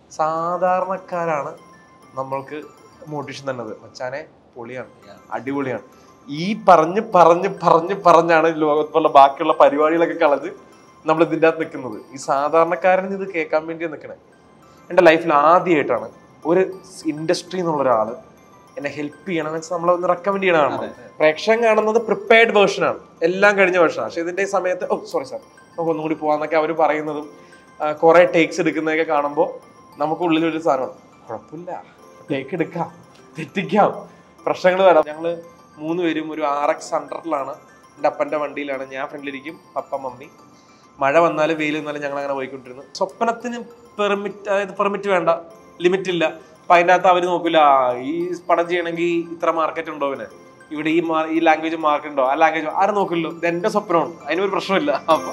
സാധാരണക്കാരാണ് നമ്മൾക്ക് മോട്ടിവേഷൻ തന്നത് മച്ചാനെ പൊളിയാണ് അടിപൊളിയാണ് ഈ പറഞ്ഞ് പറഞ്ഞ് പറഞ്ഞ് പറഞ്ഞാണ് ലോകത്തുള്ള ബാക്കിയുള്ള പരിപാടികളൊക്കെ കളഞ്ഞ് നമ്മൾ ഇതിൻ്റെ അകത്ത് നിൽക്കുന്നത് ഈ സാധാരണക്കാരൻ ഇത് കേൾക്കാൻ വേണ്ടിയാണ് നിൽക്കണേ എൻ്റെ ലൈഫിൽ ആദ്യമായിട്ടാണ് ഒരു ഇൻഡസ്ട്രി എന്നുള്ള ഒരാൾ എന്നെ ഹെൽപ്പ് ചെയ്യണം വെച്ചാൽ നമ്മളൊന്ന് റെക്കമെൻഡ് ചെയ്യണതാണ് പ്രേക്ഷകൻ കാണുന്നത് പ്രിപ്പയർഡ് വേർഷനാണ് എല്ലാം കഴിഞ്ഞ വേർഷനാണ് പക്ഷെ ഇതിന്റെ ഈ സമയത്ത് ഓ സോറി സാർ നമുക്ക് ഒന്നും കൂടി പോവാന്നൊക്കെ അവർ പറയുന്നതും കുറെ ടേക്സ് എടുക്കുന്നതൊക്കെ കാണുമ്പോൾ നമുക്ക് ഉള്ളിലൊരു സാധനമാണ് കുഴപ്പമില്ല ടേക്ക് എടുക്കാം തെറ്റിക്കാം പ്രശ്നങ്ങൾ വരാം ഞങ്ങള് മൂന്ന് പേരും ഒരു ആർ എക്സ് ഹൺഡ്രഡിലാണ് എൻ്റെ അപ്പൻ്റെ വണ്ടിയിലാണ് ഞാൻ ഫ്രണ്ടിലിരിക്കും പപ്പ മമ്മി മഴ വന്നാലും വെയിൽ വന്നാലും ഞങ്ങൾ അങ്ങനെ പോയിക്കൊണ്ടിരുന്നു സ്വപ്നത്തിന് പെർമിറ്റ് അതായത് പെർമിറ്റ് വേണ്ട ലിമിറ്റ് ഇല്ല അപ്പൊ അതിൻ്റെ അകത്ത് അവർ നോക്കില്ല ഈ പടം ചെയ്യണമെങ്കിൽ ഇത്ര മാർക്കറ്റ് ഉണ്ടോ അവന് ഇവിടെ ഈ മാ- ഈ ലാംഗ്വേജ് മാർക്ക് ഉണ്ടോ ആ ലാംഗ്വേജ് ആരും നോക്കില്ലോ ഇത് എന്റെ സ്വപ്നമാണ് അതിനൊരു പ്രശ്നമില്ല അപ്പൊ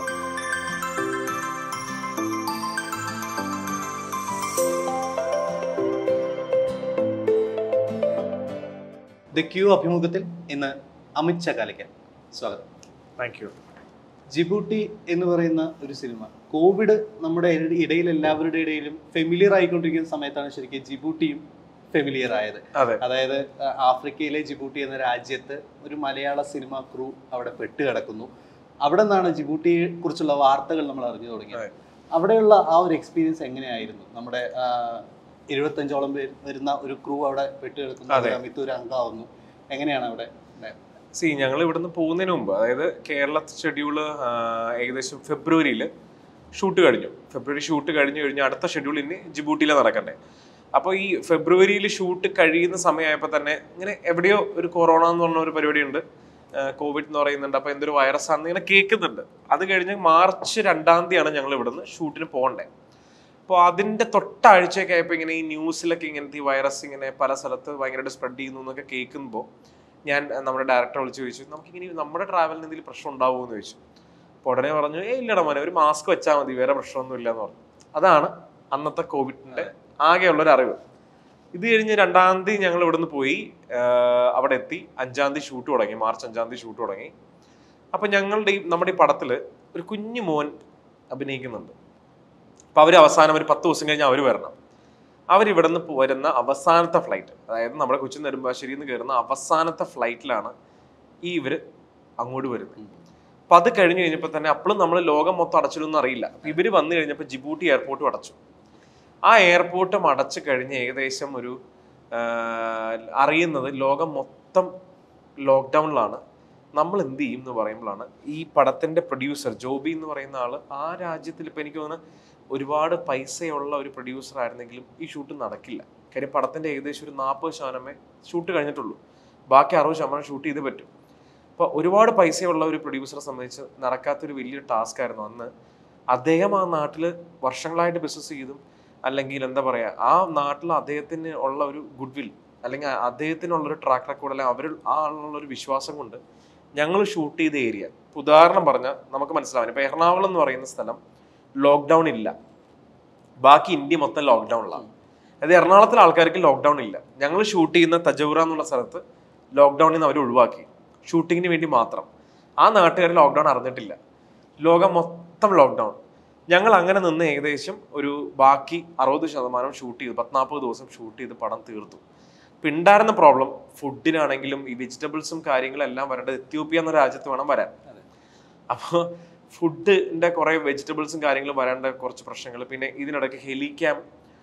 ദ ക്യൂ അഭിമുഖത്തിൽ ഇന്ന് അമിത് ചകാലിക്കൻ സ്വാഗതം താങ്ക് യു ജിബൂട്ടി എന്ന് പറയുന്ന ഒരു സിനിമ കോവിഡ് നമ്മുടെ ഇട- ഇടയിൽ എല്ലാവരുടെ ഇടയിലും ഫെമിലിയർ ആയിക്കൊണ്ടിരിക്കുന്ന സമയത്താണ് ശരിക്കും ജിബൂട്ടിയും ഫെമിലിയർ ആയത് അതെ അതായത് ആ, ആഫ്രിക്കയിലെ ജിബൂട്ടി എന്ന രാജ്യത്ത് ഒരു മലയാള സിനിമ ക്രൂ അവിടെ പെട്ട് കിടക്കുന്നു അവിടെ നിന്നാണ് ജിബൂട്ടിയെ കുറിച്ചുള്ള വാർത്തകൾ നമ്മൾ അറിഞ്ഞു തുടങ്ങിയത് അതെ. അവിടെയുള്ള ആ ഒരു എക്സ്പീരിയൻസ് എങ്ങനെയായിരുന്നു നമ്മുടെ ആ, എഴുപത്തഞ്ചോളം പേര് വരുന്ന ഒരു ക്രൂ അവിടെ പെട്ട് കിടക്കുന്നു അതെ. അമിത്ത് ഒരു അംഗമാവുന്നു എങ്ങനെയാണ് അവിടെ ഉണ്ടായത്? സി ഞങ്ങൾ ഇവിടുന്ന് പോകുന്നതിന് മുമ്പ് അതായത് കേരള ഷെഡ്യൂള് ഏകദേശം ഫെബ്രുവരിയിൽ ഷൂട്ട് കഴിഞ്ഞു ഫെബ്രുവരി ഷൂട്ട് കഴിഞ്ഞു കഴിഞ്ഞ് അടുത്ത ഷെഡ്യൂൾ ഇനി ജിബൂട്ടിയിൽ നടക്കണ്ടേ അപ്പോൾ ഈ ഫെബ്രുവരിയിൽ ഷൂട്ട് കഴിയുന്ന സമയമായപ്പോൾ തന്നെ ഇങ്ങനെ എവിടെയോ ഒരു കൊറോണ എന്ന് പറഞ്ഞ ഒരു പരിപാടി ഉണ്ട് കോവിഡ് എന്ന് പറയുന്നുണ്ട് അപ്പോൾ എന്തൊരു വൈറസ് ആണെന്ന് ഇങ്ങനെ കേൾക്കുന്നുണ്ട് അത് കഴിഞ്ഞ് മാർച്ച് രണ്ടാം തീയതിയാണ് ഞങ്ങൾ ഇവിടുന്ന് ഷൂട്ടിന് പോകണ്ടേ അപ്പോൾ അതിൻ്റെ തൊട്ടാഴ്ചയൊക്കെ ആയപ്പോൾ ഇങ്ങനെ ഈ ന്യൂസിലൊക്കെ ഇങ്ങനത്തെ ഈ വൈറസ് ഇങ്ങനെ പല സ്ഥലത്ത് ഭയങ്കരമായിട്ട് സ്പ്രെഡ് ചെയ്യുന്നു എന്നൊക്കെ കേൾക്കുമ്പോൾ ഞാൻ അഹ് നമ്മുടെ ഡയറക്ടറെ വിളിച്ച് ചോദിച്ചു നമുക്കിങ്ങനെ നമ്മുടെ ട്രാവലിന് എന്തെങ്കിലും പ്രശ്നം ഉണ്ടാവുമോ എന്ന് ചോദിച്ചു അപ്പോൾ ഉടനെ പറഞ്ഞു ഏ ഇല്ലടാ മോനെ ഒരു മാസ്ക് വെച്ചാൽ മതി വേറെ പ്രശ്നമൊന്നും ഇല്ല എന്ന് പറഞ്ഞു അതാണ് അന്നത്തെ കോവിഡിന്റെ ആകെയുള്ളൊരു അറിവ് ഇത് കഴിഞ്ഞ് രണ്ടാം തീയതി ഞങ്ങൾ ഇവിടുന്ന് പോയി ആഹ് അവിടെ എത്തി അഞ്ചാം തീയതി ഷൂട്ട് തുടങ്ങി മാർച്ച് അഞ്ചാം തീയതി ഷൂട്ട് തുടങ്ങി അപ്പൊ ഞങ്ങളുടെ ഈ നമ്മുടെ ഈ പടത്തില് ഒരു കുഞ്ഞു മോൻ അഭിനയിക്കുന്നുണ്ട് അപ്പൊ അവര് അവസാനം ഒരു പത്ത് ദിവസം കഴിഞ്ഞ് അവർ വരണം അവരിവിടെ നിന്ന് വരുന്ന അവസാനത്തെ ഫ്ലൈറ്റ് അതായത് നമ്മുടെ കൊച്ചിൻ നെടുമ്പാശ്ശേരിയിൽ നിന്ന് കയറുന്ന അവസാനത്തെ ഫ്ലൈറ്റിലാണ് ഈ ഇവര് അങ്ങോട്ട് വരുന്നത് അപ്പൊ അത് കഴിഞ്ഞ് കഴിഞ്ഞപ്പോൾ തന്നെ അപ്പോഴും നമ്മൾ ലോകം മൊത്തം അടച്ചിലൊന്നും അറിയില്ല അപ്പൊ ഇവര് വന്നു കഴിഞ്ഞപ്പോൾ ജിബൂട്ടി എയർപോർട്ടും അടച്ചു ആ എയർപോർട്ടും അടച്ചു കഴിഞ്ഞ് ഏകദേശം ഒരു ആഹ്, അറിയുന്നത് ലോകം മൊത്തം ലോക്ക്ഡൗണിലാണ് നമ്മൾ എന്ത് ചെയ്യും എന്ന് പറയുമ്പോഴാണ് ഈ പടത്തിന്റെ പ്രൊഡ്യൂസർ ജോബി എന്ന് പറയുന്ന ആള് ആ രാജ്യത്തിൽ ഇപ്പൊ എനിക്ക് തോന്നുന്നു ഒരുപാട് പൈസയുള്ള ഒരു പ്രൊഡ്യൂസർ ആയിരുന്നെങ്കിലും ഈ ഷൂട്ട് നടക്കില്ല കാര്യം പടത്തിന്റെ ഏകദേശം ഒരു നാൽപ്പത് ശതമാനമേ ഷൂട്ട് കഴിഞ്ഞിട്ടുള്ളൂ ബാക്കി അറുപത് ശതമാനം ഷൂട്ട് ചെയ്ത് പറ്റും അപ്പോൾ ഒരുപാട് പൈസയുള്ള ഒരു പ്രൊഡ്യൂസറെ സംബന്ധിച്ച് നടക്കാത്തൊരു വലിയൊരു ടാസ്ക് ആയിരുന്നു അന്ന് അദ്ദേഹം ആ നാട്ടിൽ വർഷങ്ങളായിട്ട് ബിസിനസ് ചെയ്തും അല്ലെങ്കിൽ എന്താ പറയുക ആ നാട്ടിൽ അദ്ദേഹത്തിന് ഉള്ള ഒരു ഗുഡ് വിൽ അല്ലെങ്കിൽ അദ്ദേഹത്തിനുള്ള ഒരു ട്രാക്ക് റെക്കോർഡ് അല്ലെങ്കിൽ അവർ ആ ആളുള്ള ഒരു വിശ്വാസം കൊണ്ട് ഞങ്ങൾ ഷൂട്ട് ചെയ്ത ഏരിയ ഉദാഹരണം പറഞ്ഞാൽ നമുക്ക് മനസ്സിലാവും ഇപ്പൊ എറണാകുളം എന്ന് പറയുന്ന സ്ഥലം ലോക്ക്ഡൗൺ ഇല്ല ബാക്കി ഇന്ത്യ മൊത്തം ലോക്ക്ഡൗണിലാണ് അതായത് എറണാകുളത്തിലെ ആൾക്കാർക്ക് ലോക്ക്ഡൗൺ ഇല്ല ഞങ്ങൾ ഷൂട്ട് ചെയ്യുന്ന തജൗറ എന്നുള്ള സ്ഥലത്ത് ലോക്ക്ഡൗണിൽ നിന്ന് അവർ ഒഴിവാക്കി ഷൂട്ടിങ്ങിന് വേണ്ടി മാത്രം ആ നാട്ടുകാർ ലോക്ക്ഡൗൺ അറിഞ്ഞിട്ടില്ല ലോകം മൊത്തം ലോക്ക്ഡൗൺ ഞങ്ങൾ അങ്ങനെ നിന്ന് ഏകദേശം ഒരു ബാക്കി അറുപത് ശതമാനം ഷൂട്ട് ചെയ്തു പത്നാൽപ്പത് ദിവസം ഷൂട്ട് ചെയ്ത് പടം തീർത്തു ഇപ്പം ഉണ്ടായിരുന്ന പ്രോബ്ലം ഫുഡിനാണെങ്കിലും ഈ വെജിറ്റബിൾസും കാര്യങ്ങളും എല്ലാം വരേണ്ടത് എത്യോപ്യ എന്ന രാജ്യത്ത് വേണം വരാൻ അതെ. അപ്പോൾ ഫുഡിന്റെ കുറെ വെജിറ്റബിൾസും കാര്യങ്ങളും വരേണ്ട കുറച്ച് പ്രശ്നങ്ങൾ പിന്നെ ഇതിനിടയ്ക്ക് ഹെലിക്യാം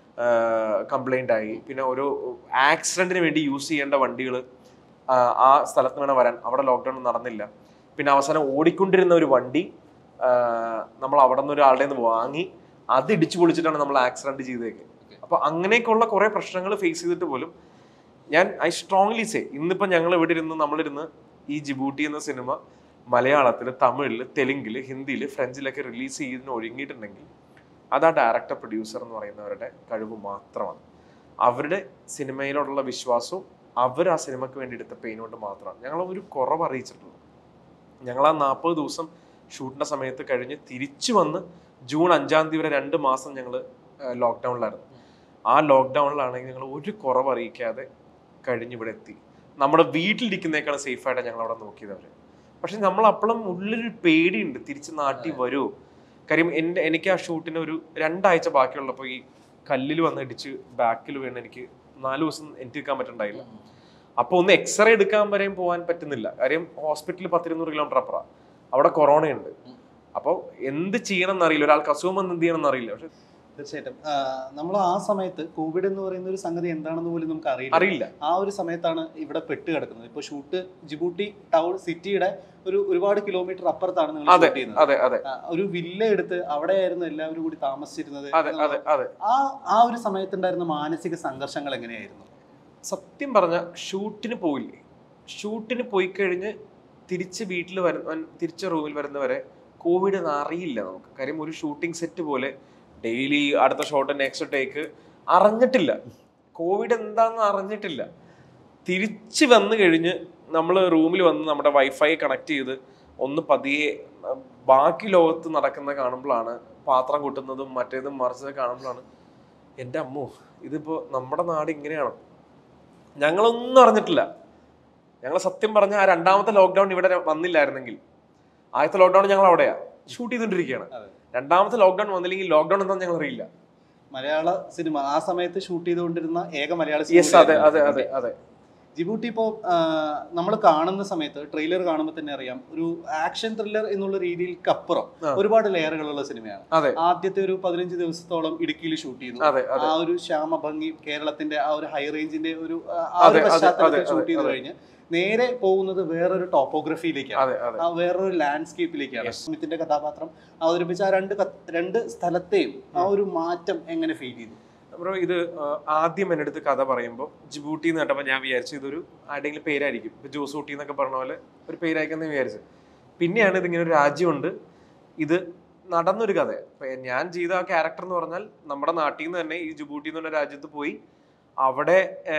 കംപ്ലൈന്റ് ആയി പിന്നെ ഒരു ആക്സിഡന്റിന് വേണ്ടി യൂസ് ചെയ്യേണ്ട വണ്ടികൾ ആ സ്ഥലത്ത് വേണം വരാൻ അവിടെ ലോക്ക്ഡൗൺ നടന്നില്ല പിന്നെ അവസാനം ഓടിക്കൊണ്ടിരുന്ന ഒരു വണ്ടി ആ, നമ്മൾ അവിടെ നിന്ന് ഒരാളുടെ നിന്ന് വാങ്ങി അത് ഇടിച്ചു പൊളിച്ചിട്ടാണ് നമ്മൾ ആക്സിഡന്റ് ചെയ്തേക്ക് അപ്പൊ അങ്ങനെയൊക്കെയുള്ള കുറെ പ്രശ്നങ്ങൾ ഫേസ് ചെയ്തിട്ട് പോലും ഞാൻ ഐ സ്ട്രോങ്ലി സേ ഇന്നിപ്പോ ഞങ്ങൾ ഇവിടെ ഇരുന്ന് നമ്മളിരുന്ന് ഈ ജിബൂട്ടി എന്ന സിനിമ മലയാളത്തിൽ തമിഴിൽ തെലുങ്കിൽ ഹിന്ദിയിൽ ഫ്രഞ്ചിലൊക്കെ റിലീസ് ചെയ്തതിന് ഒരുങ്ങിയിട്ടുണ്ടെങ്കിൽ അത് ആ ഡയറക്ടർ പ്രൊഡ്യൂസർ എന്ന് പറയുന്നവരുടെ കഴിവ് മാത്രമാണ് അവരുടെ സിനിമയിലോടുള്ള വിശ്വാസവും അവർ ആ സിനിമയ്ക്ക് വേണ്ടി എടുത്ത പെയിൻ കൊണ്ട് മാത്രമാണ് ഞങ്ങൾ ഒരു കുറവ് അറിയിച്ചിട്ടുള്ളൂ ഞങ്ങൾ ആ നാൽപ്പത് ദിവസം ഷൂട്ടിന്റെ സമയത്ത് കഴിഞ്ഞ് തിരിച്ചു വന്ന് ജൂൺ അഞ്ചാം തീയതി വരെ രണ്ട് മാസം ഞങ്ങൾ ലോക്ക്ഡൗണിലായിരുന്നു ആ ലോക്ക്ഡൗണിലാണെങ്കിൽ ഞങ്ങൾ ഒരു കുറവ് അറിയിക്കാതെ കഴിഞ്ഞ് ഇവിടെ എത്തി നമ്മുടെ വീട്ടിലിരിക്കുന്നേക്കാൾ സേഫായിട്ടാണ് ഞങ്ങൾ അവിടെ നോക്കിയത് അവര് പക്ഷെ നമ്മൾ അപ്പോഴും ഉള്ളിലൊരു പേടിയുണ്ട് തിരിച്ച് നാട്ടിൽ വരുമോ കാര്യം എൻ്റെ എനിക്ക് ആ ഷൂട്ടിന് ഒരു രണ്ടാഴ്ച ബാക്കിയുള്ളപ്പോൾ ഈ കല്ലിൽ വന്ന് ഇടിച്ച് ബാക്കിൽ വീണ് എനിക്ക് നാല് ദിവസം എനിക്ക് നിൽക്കാൻ പറ്റുന്നുണ്ടായില്ല അപ്പോൾ ഒന്ന് എക്സ്റേ എടുക്കാൻ വരെയും പോകാൻ പറ്റുന്നില്ല കാര്യം ഹോസ്പിറ്റലിൽ പത്തിരുന്നൂറ് കിലോമീറ്റർ അപ്പുറം അവിടെ കൊറോണയുണ്ട് അപ്പോൾ എന്ത് ചെയ്യണം എന്നറിയില്ല ഒരാൾക്ക് അസുഖം വന്ന് എന്ത് ചെയ്യണം എന്നറിയില്ല പക്ഷെ തീർച്ചയായിട്ടും നമ്മൾ ആ സമയത്ത് കോവിഡ് എന്ന് പറയുന്ന ഒരു സംഗതി എന്താണെന്ന് പോലും നമുക്ക് അറിയില്ല അറിയില്ല ആ ഒരു സമയത്താണ് ഇവിടെ പെട്ട് കിടക്കുന്നത് ഇപ്പൊ ഷൂട്ട് ജിബൂട്ടി ടൗൺ സിറ്റിയുടെ ഒരു ഒരുപാട് കിലോമീറ്റർ അപ്പുറത്താണ് നിങ്ങൾ അതെ ഷൂട്ട് ചെയ്യുന്നത് അതെ അതെ ആ, ഒരു വില്ല എടുത്ത് അവിടെയായിരുന്നു എല്ലാവരും കൂടി താമസിച്ചിരുന്നത് അതെ അതെ അതെ ആ ആ ഒരു സമയത്തുണ്ടായിരുന്ന മാനസിക സംഘർഷങ്ങൾ എങ്ങനെയായിരുന്നു സത്യം പറഞ്ഞ ഷൂട്ടിന് പോയില്ലേ ഷൂട്ടിന് പോയി കഴിഞ്ഞ് തിരിച്ച് വീട്ടിൽ വരുന്ന തിരിച്ച് റൂമിൽ വരുന്നവരെ കോവിഡ് എന്ന് അറിയില്ല നമുക്ക് കാര്യം ഒരു ഷൂട്ടിംഗ് സെറ്റ് പോലെ ഡെയിലി അടുത്ത ഷോട്ട് നെക്സ്റ്റ് ടേക്ക് അറിഞ്ഞിട്ടില്ല കോവിഡ് എന്താണെന്ന് അറിഞ്ഞിട്ടില്ല തിരിച്ച് വന്നു കഴിഞ്ഞ് നമ്മൾ റൂമിൽ വന്ന് നമ്മുടെ വൈഫൈ കണക്ട് ചെയ്ത് ഒന്ന് പതിയെ അഹ് ബാക്കി ലോകത്ത് നടക്കുന്ന കാണുമ്പോഴാണ് പാത്രം കൂട്ടുന്നതും മറ്റേതും മറിച്ചത് കാണുമ്പോഴാണ് എൻ്റെ അമ്മോ ഇതിപ്പോൾ നമ്മുടെ നാട് ഇങ്ങനെയാണോ ഞങ്ങളൊന്നും അറിഞ്ഞിട്ടില്ല ഞങ്ങൾ സത്യം പറഞ്ഞ ആ രണ്ടാമത്തെ ലോക്ക്ഡൗൺ ഇവിടെ വന്നില്ലായിരുന്നെങ്കിൽ ആദ്യത്തെ ലോക്ക്ഡൗൺ ഞങ്ങൾ അവിടെയാ ഷൂട്ട് ചെയ്തുകൊണ്ടിരിക്കുകയാണ് അതെ. രണ്ടാമത്തെ ലോക്ക്ഡൗൺ വന്നില്ലെങ്കിൽ ലോക്ക്ഡൗൺ എന്താണെന്ന് ഞങ്ങൾ അറിയില്ല മലയാള സിനിമ ആ സമയത്ത് ഷൂട്ട് ചെയ്തുകൊണ്ടിരുന്ന ഏക മലയാള യെസ് അതെ അതെ അതെ അതെ ജിബൂട്ടി ഇപ്പോൾ നമ്മൾ കാണുന്ന സമയത്ത് ട്രെയിലർ കാണുമ്പോൾ തന്നെ അറിയാം ഒരു ആക്ഷൻ ത്രില്ലർ എന്നുള്ള രീതിയിലേക്ക് അപ്പുറം ആ. ഒരുപാട് ലെയറുകളുള്ള സിനിമയാണ് അതെ ആദ്യത്തെ ഒരു പതിനഞ്ച് ദിവസത്തോളം ഇടുക്കിയിൽ ഷൂട്ട് ചെയ്തു അതെ അതെ ആ ഒരു ശ്യാമഭംഗി കേരളത്തിന്റെ ആ ഒരു ഹൈ റേഞ്ചിന്റെ ഒരു ആ, ആ അതെ, ഒരു അതെ, പശ്ചാത്തലത്തിൽ അതെ, ഷൂട്ട് ചെയ്ത് അതെ. കഴിഞ്ഞ് നേരെ പോകുന്നത് വേറൊരു ടോപ്പോഗ്രഫിയിലേക്കാണ് അതെ അതെ ആ വേറൊരു ലാൻഡ്സ്കേപ്പിലേക്കാണ് Yes. സ്മിത്തിന്റെ കഥാപാത്രം അവതരിപ്പിച്ച ആ രണ്ട് കത്ത്- രണ്ട് സ്ഥലത്തെയും ആ ഒരു മാറ്റം എങ്ങനെ ഫീൽ ചെയ്തു ബ്രോ ഇത് ആ, ആദ്യം എൻ്റെ അടുത്ത് കഥ പറയുമ്പോൾ ജിബൂട്ടി എന്ന് കേട്ടപ്പോൾ ഞാൻ വിചാരിച്ചു ഇതൊരു ആരുടെയെങ്കിലും പേരായിരിക്കും ഇപ്പൊ ജോസ് ഊട്ടി എന്നൊക്കെ പറഞ്ഞ പോലെ ഒരു പേരായിരിക്കും വിചാരിച്ചു പിന്നെയാണ് ഇതിങ്ങനെ ഒരു രാജ്യമുണ്ട് ഇത് നടന്നൊരു കഥ ഇപ്പൊ ഞാൻ ചെയ്ത ആ ക്യാരക്ടർ എന്ന് പറഞ്ഞാൽ നമ്മുടെ നാട്ടിൽ നിന്ന് തന്നെ ഈ ജിബൂട്ടി എന്ന് പറഞ്ഞ രാജ്യത്ത് പോയി അവിടെ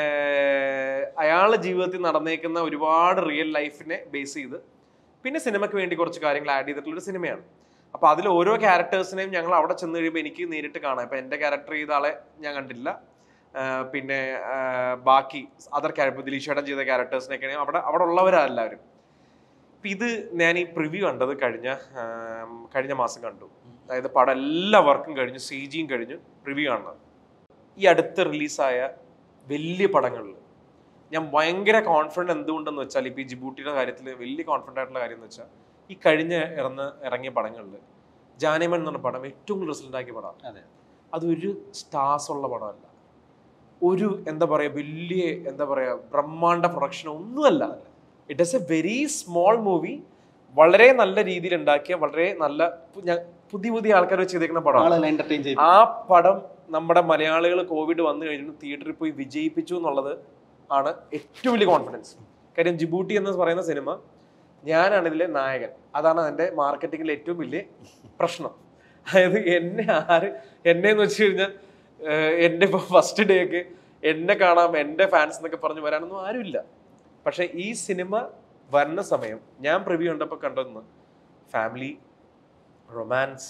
അയാളുടെ ജീവിതത്തിൽ നടന്നേക്കുന്ന ഒരുപാട് റിയൽ ലൈഫിനെ ബേസ് ചെയ്ത് പിന്നെ സിനിമയ്ക്ക് വേണ്ടി കുറച്ച് കാര്യങ്ങൾ ആഡ് ചെയ്തിട്ടുള്ള ഒരു സിനിമയാണ് അപ്പൊ അതിൽ ഓരോ ക്യാരക്ടേഴ്സിനെയും ഞങ്ങൾ അവിടെ ചെന്ന് കഴിയുമ്പോൾ എനിക്ക് നേരിട്ട് കാണാം ഇപ്പൊ എന്റെ ക്യാരക്ടർ ചെയ്ത ആളെ ഞാൻ കണ്ടില്ല ആഹ് പിന്നെ ആഹ് ബാക്കി അതർ ക്യാരക്ടർ ദിലീഷേട്ടൻ ചെയ്ത ക്യാരക്ടേഴ്സിനൊക്കെയാണ് അവിടെ അവിടെ ഉള്ളവരാ എല്ലാവരും ഇപ്പൊ ഇത് ഞാൻ ഈ പ്രിവ്യൂ കണ്ടത് കഴിഞ്ഞ ആം, കഴിഞ്ഞ മാസം കണ്ടു അതായത് പടം എല്ലാ വർക്കും കഴിഞ്ഞു സി ജിയും കഴിഞ്ഞു റിവ്യൂ കാണുന്നത് ഈ അടുത്ത് റിലീസായ വലിയ പടങ്ങളിൽ ഞാൻ ഭയങ്കര കോൺഫിഡൻറ്റ് എന്തുകൊണ്ടെന്ന് വെച്ചാൽ ഇപ്പോൾ ഈ ജിബൂട്ടിയുടെ കാര്യത്തിൽ വലിയ കോൺഫിഡൻ്റ് ആയിട്ടുള്ള കാര്യം എന്ന് വെച്ചാൽ ഈ കഴിഞ്ഞ ഇറന്ന ഇറങ്ങിയ പടങ്ങളിൽ ജാനമൻ എന്ന് പറഞ്ഞ പടം ഏറ്റവും കൂടുതൽ റിസൾട്ട് ആക്കിയ പടമാണ് അതെ. അതൊരു സ്റ്റാർസ് ഉള്ള പടമല്ല ഒരു എന്താ പറയുക വലിയ എന്താ പറയുക ബ്രഹ്മാണ്ഡ പ്രൊഡക്ഷൻ ഒന്നുമല്ല it is a very small movie വളരെ നല്ല രീതിയിൽ ഉണ്ടാക്കിയ വളരെ നല്ല പു- ഞാൻ- പുതിയ പുതിയ ആൾക്കാർ ചെയ്തേക്കുന്ന പടമാണ് ആളെല്ലാം എന്റർടൈൻ ചെയ്തു ആ പടം നമ്മുടെ മലയാളികൾ കോവിഡ് വന്നു കഴിഞ്ഞു തിയേറ്ററിൽ പോയി വിജയിപ്പിച്ചു എന്നുള്ളത് ആണ് ഏറ്റവും വലിയ കോൺഫിഡൻസ് കാര്യം ജിബൂട്ടി എന്ന് പറയുന്ന സിനിമ ഞാനാണ് ഇതിലെ നായകൻ അതാണ് അതിന്റെ മാർക്കറ്റിംഗിലെ ഏറ്റവും വലിയ പ്രശ്നം അതായത് എന്നെ ആര് എന്നെ എന്ന് വെച്ച് കഴിഞ്ഞാൽ എൻ്റെ ഇപ്പോൾ ഫസ്റ്റ് ഡേ ഒക്കെ എന്നെ കാണാം എൻ്റെ ഫാൻസ് എന്നൊക്കെ പറഞ്ഞ് വരാനൊന്നും ആരുമില്ല പക്ഷെ ഈ സിനിമ വരുന്ന സമയം ഞാൻ പ്രിവ്യൂ കണ്ടപ്പോൾ കണ്ടെന്ന് family romance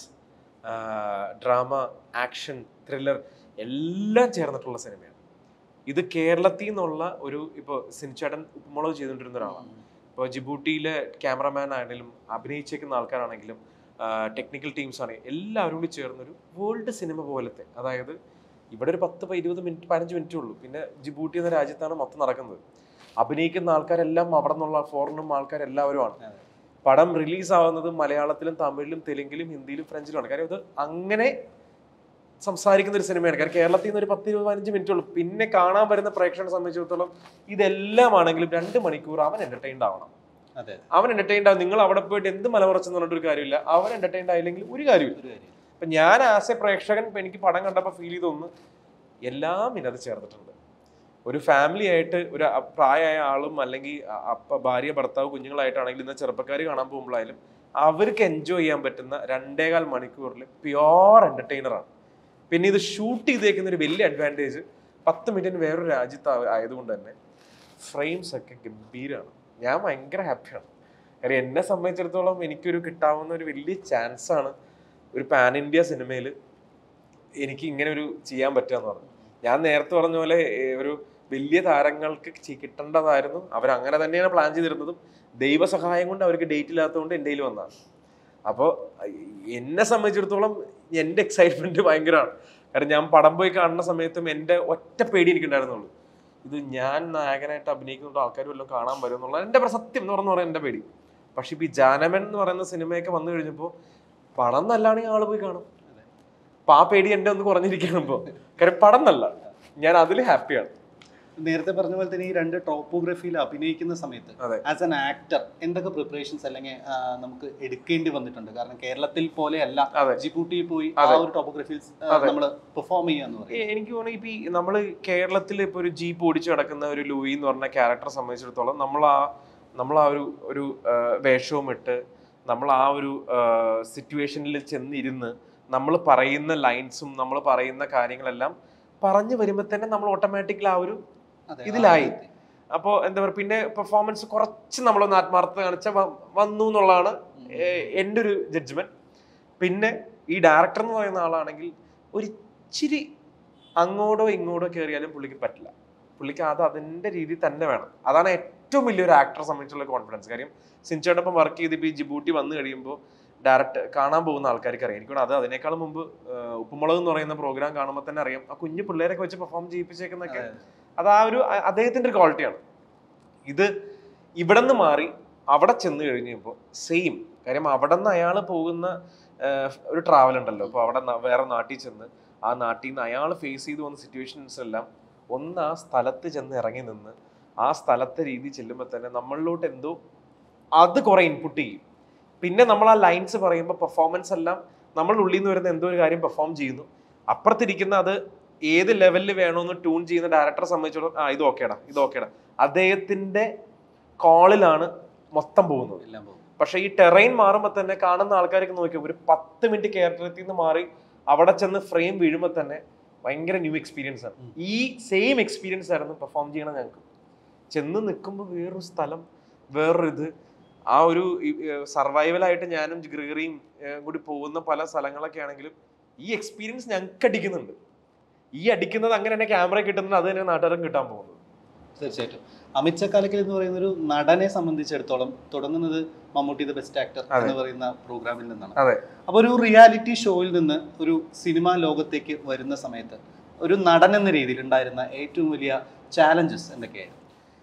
drama action thriller എല്ലാം ചേർന്നിട്ടുള്ള സിനിമയാണ് ഇത് കേരളത്തിൽ നിന്നുള്ള ഒരു ഇപ്പോൾ സിൻചേട്ടൻ ഉപ്പുമുളക് ചെയ്തുകൊണ്ടിരുന്ന ഒരാളാണ് ഇപ്പോൾ ജിബൂട്ടിയിലെ ക്യാമറമാൻ ആണെങ്കിലും അഭിനയിച്ചേക്കുന്ന ആൾക്കാരാണെങ്കിലും ടെക്നിക്കൽ ടീംസ് ആണെങ്കിലും എല്ലാവരും കൂടി ചേർന്നൊരു വേൾഡ് സിനിമ പോലത്തെ അതായത് ഇവിടെ ഒരു പത്ത് പ- ഇരുപത് മിനിറ്റ് പതിനഞ്ച് മിനിറ്റേ ഉള്ളൂ പിന്നെ ജിബൂട്ടി എന്ന രാജ്യത്താണ് മൊത്തം നടക്കുന്നത് അഭിനയിക്കുന്ന ആൾക്കാരെല്ലാം അവിടെ നിന്നുള്ള ഫോറിനും ആൾക്കാരെല്ലാവരുമാണ് അതെ. പടം റിലീസ് ആവുന്നത് മലയാളത്തിലും തമിഴിലും തെലുങ്കിലും ഹിന്ദിയിലും ഫ്രഞ്ചിലുമാണ് കാര്യം ഇത് അങ്ങനെ സംസാരിക്കുന്ന ഒരു സിനിമയാണ് കാരണം കേരളത്തിൽ നിന്ന് ഒരു പത്ത് ഇരുപത് പതിനഞ്ച് മിനിറ്റ് ഉള്ളൂ പിന്നെ കാണാൻ വരുന്ന പ്രേക്ഷകനെ സംബന്ധിച്ചിടത്തോളം ഇതെല്ലാം ആണെങ്കിലും രണ്ട് മണിക്കൂർ അവൻ എന്റർടൈൻഡ് ആവണം അതെ അവൻ എന്റർടൈൻഡ് ആവും നിങ്ങൾ അവിടെ പോയിട്ട് എന്ത് മലമറച്ചെന്ന് പറഞ്ഞിട്ട് ഒരു കാര്യമില്ല അവൻ എന്റർടൈൻഡ് ആയില്ലെങ്കിൽ ഒരു കാര്യമില്ല ഒരു കാര്യം അപ്പൊ ഞാൻ ആസ് എ പ്രേക്ഷകൻ ഇപ്പൊ എനിക്ക് പടം കണ്ടപ്പോൾ ഫീൽ ചെയ്ത ഒന്ന് എല്ലാം ഇതിനകത്ത് ചേർത്തിട്ടുണ്ട് ഒരു ഫാമിലി ആയിട്ട് ഒരു അ- പ്രായമായ ആളും അല്ലെങ്കിൽ അ- അപ്പ ഭാര്യ ഭർത്താവ് കുഞ്ഞുങ്ങളായിട്ടാണെങ്കിലും ഇന്ന് ചെറുപ്പക്കാർ കാണാൻ പോകുമ്പോഴായാലും അവർക്ക് എൻജോയ് ചെയ്യാൻ പറ്റുന്ന രണ്ടേകാൽ മണിക്കൂറിൽ പ്യോർ എന്റർടൈനറാണ് പിന്നെ ഇത് ഷൂട്ട് ചെയ്തേക്കുന്ന ഒരു വലിയ അഡ്വാൻറ്റേജ് പത്ത് മിനിറ്റിന് വേറൊരു രാജ്യത്ത് ആയ- ആയതുകൊണ്ട് തന്നെ ഫ്രെയിംസ് ഒക്കെ ഗംഭീരമാണ് ഞാൻ ഭയങ്കര ഹാപ്പിയാണ് കാര്യം എന്നെ സംബന്ധിച്ചിടത്തോളം എനിക്കൊരു കിട്ടാവുന്ന ഒരു വലിയ ചാൻസ് ആണ് ഒരു പാൻ ഇന്ത്യ സിനിമയിൽ എനിക്ക് ഇങ്ങനെ ഒരു ചെയ്യാൻ പറ്റുക എന്ന് പറഞ്ഞു ഞാൻ നേരത്തെ പറഞ്ഞ പോലെ ഏ, ഒരു വലിയ താരങ്ങൾക്ക് ചി- കിട്ടേണ്ടതായിരുന്നു അവർ അങ്ങനെ തന്നെയാണ് പ്ലാൻ ചെയ്തിരുന്നതും ദൈവസഹായം കൊണ്ട് അവർക്ക് ഡേറ്റ് ഇല്ലാത്തതുകൊണ്ട് എൻ്റെ കയ്യിൽ വന്നതാണ് അപ്പോൾ എന്നെ സംബന്ധിച്ചിടത്തോളം എൻ്റെ എക്സൈറ്റ്മെന്റ് ഭയങ്കരമാണ് കാരണം ഞാൻ പടം പോയി കാണുന്ന സമയത്തും എൻ്റെ ഒറ്റ പേടി എനിക്കുണ്ടായിരുന്നുള്ളൂ ഇത് ഞാൻ നായകനായിട്ട് അഭിനയിക്കുന്നുണ്ട് ആൾക്കാർ വല്ലതും കാണാൻ വരും എന്നുള്ള എൻ്റെ പ്ര- സത്യം എന്ന് പറഞ്ഞു പറയാൻ എൻ്റെ പേടി പക്ഷെ ഇപ്പൊ ഈ ജാനമൻ എന്ന് പറയുന്ന സിനിമയൊക്കെ വന്നു കഴിഞ്ഞപ്പോൾ പടം നല്ലാണെങ്കിൽ ആള് പോയി കാണും അപ്പൊ ആ പേടി എൻ്റെ ഒന്ന് കുറഞ്ഞിരിക്കണം ഇപ്പൊ കാര്യം പടം നല്ല ഞാൻ അതിൽ ഹാപ്പിയാണ് നേരത്തെ പറഞ്ഞ പോലെ തന്നെ ഈ രണ്ട് ടോപ്പോഗ്രഫിയിൽ അഭിനയിക്കുന്ന സമയത്ത് അതെ. ആസ് എൻ ആക്ടർ എന്തൊക്കെ പ്രിപ്പറേഷൻസ് അല്ലെങ്കിൽ ആ, നമുക്ക് എടുക്കേണ്ടി വന്നിട്ടുണ്ട് കാരണം കേരളത്തിൽ പോലെയല്ല അതെ. ജിബൂട്ടിയിൽ പോയി ആ അതെ. ഒരു ടോപ്പോഗ്രഫിയിൽ അതെ. നമ്മൾ പെർഫോം ചെയ്യാന്ന് പറയും എ- എനിക്ക് തോന്നുന്നു ഇപ്പൊ ഈ നമ്മള് കേരളത്തിൽ ഇപ്പൊ ഒരു ജീപ്പ് ഓടിച്ചു കിടക്കുന്ന ഒരു ലൂയി എന്ന് പറഞ്ഞ ക്യാരക്ടറെ സംബന്ധിച്ചിടത്തോളം നമ്മൾ ആ നമ്മൾ ആ ഒരു ഒരു ആ, വേഷവും ഇട്ട് നമ്മൾ ആ ഒരു സിറ്റുവേഷനിൽ ചെന്നിരുന്ന് നമ്മൾ പറയുന്ന ലൈൻസും നമ്മൾ പറയുന്ന കാര്യങ്ങളെല്ലാം പറഞ്ഞു വരുമ്പോൾ തന്നെ നമ്മൾ ഓട്ടോമാറ്റിക്കലി ആ ഒരു അതെ, ഇതിലായി. ആ, അപ്പോൾ എന്താ പറയുക പിന്നെ പെർഫോമൻസ് കുറച്ച് നമ്മളൊന്ന് ആത്മാർത്ഥത കാണിച്ച വന്നു എന്നുള്ളതാണ് ഏഹ് എൻ്റെ ഒരു ജഡ്ജ്മെന്റ് പിന്നെ ഈ ഡയറക്ടർ എന്ന് പറയുന്ന ആളാണെങ്കിൽ ഒരു ഇച്ചിരി അങ്ങോട്ടോ ഇങ്ങോട്ടോ കയറിയാലും പുള്ളിക്ക് പറ്റില്ല പുള്ളിക്ക് അത് അതിൻ്റെ രീതി തന്നെ വേണം അതാണ് ഏറ്റവും വലിയൊരു ആക്ടറെ സംബന്ധിച്ചുള്ള കോൺഫിഡൻസ് കാര്യം സിൻചേട്ടപ്പം വർക്ക് ചെയ്ത് ഇപ്പോൾ ഈ ജിബൂട്ടി വന്നു കഴിയുമ്പോൾ ഡയറക്റ്റ് കാണാൻ പോകുന്ന ആൾക്കാർക്ക് അറിയാം എനിക്ക് തോന്നുന്നു അത് അതിനേക്കാളും മുമ്പ് ഏഹ് ഉപ്പുമുളക് എന്ന് പറയുന്ന പ്രോഗ്രാം കാണുമ്പോൾ തന്നെ അറിയാം ആ കുഞ്ഞു പിള്ളേരൊക്കെ വെച്ച് പെർഫോം ചെയ്യിപ്പിച്ചേക്കുന്നൊക്കെ അത് ആ ഒരു അ- അദ്ദേഹത്തിന്റെ ഒരു ക്വാളിറ്റിയാണ് ഇത് ഇവിടെ നിന്ന് മാറി അവിടെ ചെന്ന് കഴിഞ്ഞപ്പോൾ സെയിം കാര്യം അവിടെ നിന്ന് അയാൾ പോകുന്ന ആ, ഒരു ട്രാവൽ ഉണ്ടല്ലോ അപ്പോൾ അവിടെ ന- വേറെ നാട്ടിൽ ചെന്ന് ആ നാട്ടിൽ നിന്ന് അയാൾ ഫേസ് ചെയ്ത് വന്ന സിറ്റുവേഷൻസ് എല്ലാം ഒന്ന് ആ സ്ഥലത്ത് ചെന്ന് ഇറങ്ങി നിന്ന് ആ സ്ഥലത്തെ രീതി ചെല്ലുമ്പോൾ തന്നെ നമ്മളിലോട്ട് എന്തോ അത് കുറെ ഇൻപുട്ട് ചെയ്യും പിന്നെ നമ്മൾ ആ ലൈൻസ് പറയുമ്പോൾ പെർഫോമൻസ് എല്ലാം നമ്മളുടെ ഉള്ളിൽ നിന്ന് വരുന്ന എന്തോ ഒരു കാര്യം പെർഫോം ചെയ്യുന്നു അപ്പുറത്തിരിക്കുന്ന അത് ഏത് ലെവലിൽ വേണമെന്ന് ട്യൂൺ ചെയ്യുന്ന ഡയറക്ടറെ സംബന്ധിച്ചിടത്തോളം ആ ഇത് ഓക്കേടാ ഇത് ഓക്കേടാ അദ്ദേഹത്തിന്റെ കോളിലാണ് മൊത്തം പോകുന്നത് എല്ലാം പോകും പക്ഷെ ഈ ടെറൈൻ മാറുമ്പോൾ തന്നെ കാണുന്ന ആൾക്കാർക്ക് നോക്കിയോ ഒരു പത്ത് മിനിറ്റ് കേരളത്തിൽ നിന്ന് മാറി അവിടെ ചെന്ന് ഫ്രെയിം വീഴുമ്പോൾ തന്നെ ഭയങ്കര ന്യൂ എക്സ്പീരിയൻസ് ആണ് ഉം. ഈ സെയിം എക്സ്പീരിയൻസ് ആയിരുന്നു പെർഫോം ചെയ്യണം ഞങ്ങൾക്ക് ചെന്ന് നിൽക്കുമ്പോൾ വേറൊരു സ്ഥലം വേറൊരു ഇത് ആ ഒരു സർവൈവലായിട്ട് ഞാനും ഗ്രിഗറിയും ഏഹ്, കൂടി പോകുന്ന പല സ്ഥലങ്ങളൊക്കെ ആണെങ്കിലും ഈ എക്സ്പീരിയൻസ് ഞങ്ങൾക്ക് അടിക്കുന്നുണ്ട് ഈ അടിക്കുന്നത് അങ്ങനെ തന്നെ ക്യാമറ കിട്ടുന്നത് അത് തന്നെ നാട്ടുകാരും കിട്ടാൻ പോകുന്നത് തീർച്ചയായിട്ടും അമിത് ചക്കാലക്കൽ എന്ന് പറയുന്ന ഒരു നടനെ സംബന്ധിച്ചിടത്തോളം തുടങ്ങുന്നത് മമ്മൂട്ടി ദ ബെസ്റ്റ് ആക്ടർ അതെ. എന്ന് പറയുന്ന പ്രോഗ്രാമിൽ നിന്നാണ് അതെ. അപ്പോൾ ഒരു റിയാലിറ്റി ഷോയിൽ നിന്ന് ഒരു സിനിമാ ലോകത്തേക്ക് വരുന്ന സമയത്ത് ഒരു നടൻ എന്ന രീതിയിൽ ഉണ്ടായിരുന്ന ഏറ്റവും വലിയ ചാലഞ്ചസ് എന്തൊക്കെയായിരുന്നു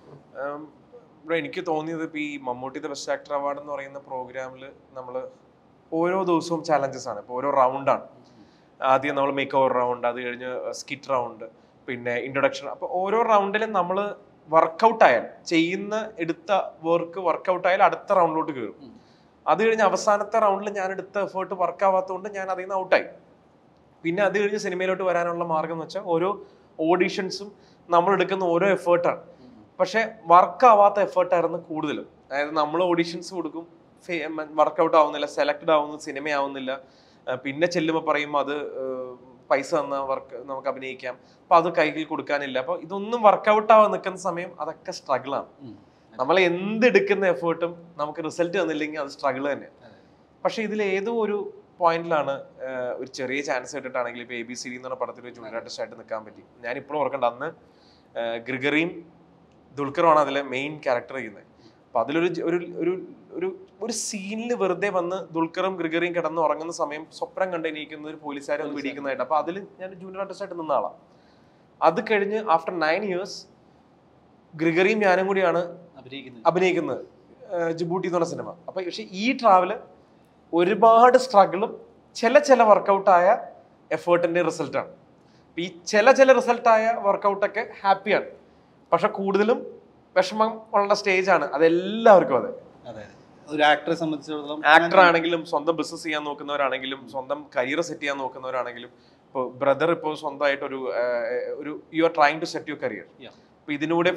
ഉം, ബ്രോ എനിക്ക് തോന്നിയത് ഇപ്പോൾ ഈ Mammootty the best actor award എന്ന് പറയുന്ന പ്രോഗ്രാമിൽ നമ്മൾ ഓരോ ദിവസവും ചാലഞ്ചസ് ആണ് ഇപ്പോൾ ഓരോ റൗണ്ടാണ് ആദ്യം നമ്മൾ മേക്ക് ഓവർ റൗണ്ട് അത് കഴിഞ്ഞ് സ്കിറ്റ് റൗണ്ട് പിന്നെ ഇൻട്രൊഡക്ഷൻ അപ്പോൾ ഓരോ റൗണ്ടിലും നമ്മൾ വർക്കൗട്ട് ആയാൽ ചെയ്യുന്ന എടുത്ത വർക്ക് വർക്കൗട്ട് ആയാൽ അടുത്ത റൗണ്ടിലോട്ട് കയറും ഉം. അത് കഴിഞ്ഞ് അവസാനത്തെ റൗണ്ടിൽ ഞാൻ എടുത്ത എഫേർട്ട് വർക്ക് ആവാത്തതുകൊണ്ട് ഞാൻ അതിൽ നിന്ന് ഔട്ടായി പിന്നെ അത് കഴിഞ്ഞ് സിനിമയിലോട്ട് വരാനുള്ള മാർഗം എന്ന് വെച്ചാൽ ഓരോ ഓഡീഷൻസും നമ്മൾ എടുക്കുന്ന ഓരോ എഫേർട്ടാണ് പക്ഷെ വർക്ക് ആവാത്ത എഫേർട്ടായിരുന്നു കൂടുതലും അതായത് നമ്മൾ ഓഡീഷൻസ് കൊടുക്കും വർക്കൗട്ട് ആവുന്നില്ല സെലക്ടഡ് ആവുന്നു സിനിമ ആവുന്നില്ല ആ, പിന്നെ ചെല്ലുമ്പോൾ പറയും അത് ഏർ, പൈസ തന്ന വർക്ക് നമുക്ക് അഭിനയിക്കാം അപ്പൊ അത് കൈകൾ കൊടുക്കാനില്ല അപ്പൊ ഇതൊന്നും വർക്കൗട്ട് ആവാൻ നിൽക്കുന്ന സമയം അതൊക്കെ struggle ആണ് ഉം. നമ്മൾ എന്തെടുക്കുന്ന എഫേർട്ടും നമുക്ക് റിസൾട്ട് തന്നില്ലെങ്കിൽ അത് സ്ട്രഗിൾ തന്നെയാണ് അതെ. പക്ഷെ ഇതിൽ ഏതോ ഒരു പോയിന്റിലാണ് ഒരു ചെറിയ ചാൻസ് ഇട്ടിട്ടാണെങ്കിൽ ഇപ്പൊ എ ബി സി ഡി എന്ന് പറഞ്ഞ പടത്തിൽ ഒരു ജൂനിയർ ആർട്ടിസ്റ്റ് ആയിട്ട് നിൽക്കാൻ പറ്റി ഞാൻ ഇപ്പോഴും ഓർക്കണ്ട അന്ന് ഏർ ഗ്രിഗറിയും ദുൽഖറുമാണ് അതിലെ മെയിൻ ക്യാരക്ടർ ചെയ്യുന്നത് അപ്പൊ അതിലൊരു ജ- ഒരു ഒരു ഒരു ഒരു സീനിൽ വെറുതെ വന്ന് ദുൽഖറും ഗ്രിഗറിയും കിടന്ന് ഉറങ്ങുന്ന സമയം സ്വപ്നം കണ്ട് എണീക്കുന്ന ഒരു പോലീസുകാരെ ഒന്ന് പിടിക്കുന്നതായിട്ട് അപ്പൊ അതിൽ ഞാൻ ജൂനിയർ ആർട്ടിസ്റ്റ് ആയിട്ട് നിന്ന ആളാണ് അത് കഴിഞ്ഞ് ആഫ്റ്റർ നയൻ ഇയേഴ്സ് ഗ്രിഗറിയും ഞാനും കൂടിയാണ് അഭിനയിക്കുന്നത് അഭിനയിക്കുന്നത് ഏഹ് ജിബൂട്ടി എന്ന് പറഞ്ഞ സിനിമ അപ്പൊ പക്ഷെ ഈ ട്രാവല് ഒരുപാട് സ്ട്രഗിളും ചില ചില വർക്കൗട്ടായ എഫേർട്ടിന്റെ റിസൾട്ടാണ് ഈ ചില ചില റിസൾട്ടായ വർക്കൗട്ടൊക്കെ ഹാപ്പിയാണ് പക്ഷെ കൂടുതലും വിഷമം ഉള്ള സ്റ്റേജ് ആണ് അതെല്ലാവർക്കും അതെ അതെ ഒരു ആക്ടറെ സംബന്ധിച്ചിടത്തോളം ആക്ടർ ആണെങ്കിലും സ്വന്തം ബിസിനസ് ചെയ്യാൻ നോക്കുന്നവരാണെങ്കിലും സ്വന്തം കരിയർ സെറ്റ് ചെയ്യാൻ നോക്കുന്നവരാണെങ്കിലും ഇപ്പോൾ ബ്രദർ ഇപ്പോൾ സ്വന്തമായിട്ട് ഒരു ഏഹ്, ഒരു you are trying to set your career Yeah. അപ്പൊ ഇതിലൂടെ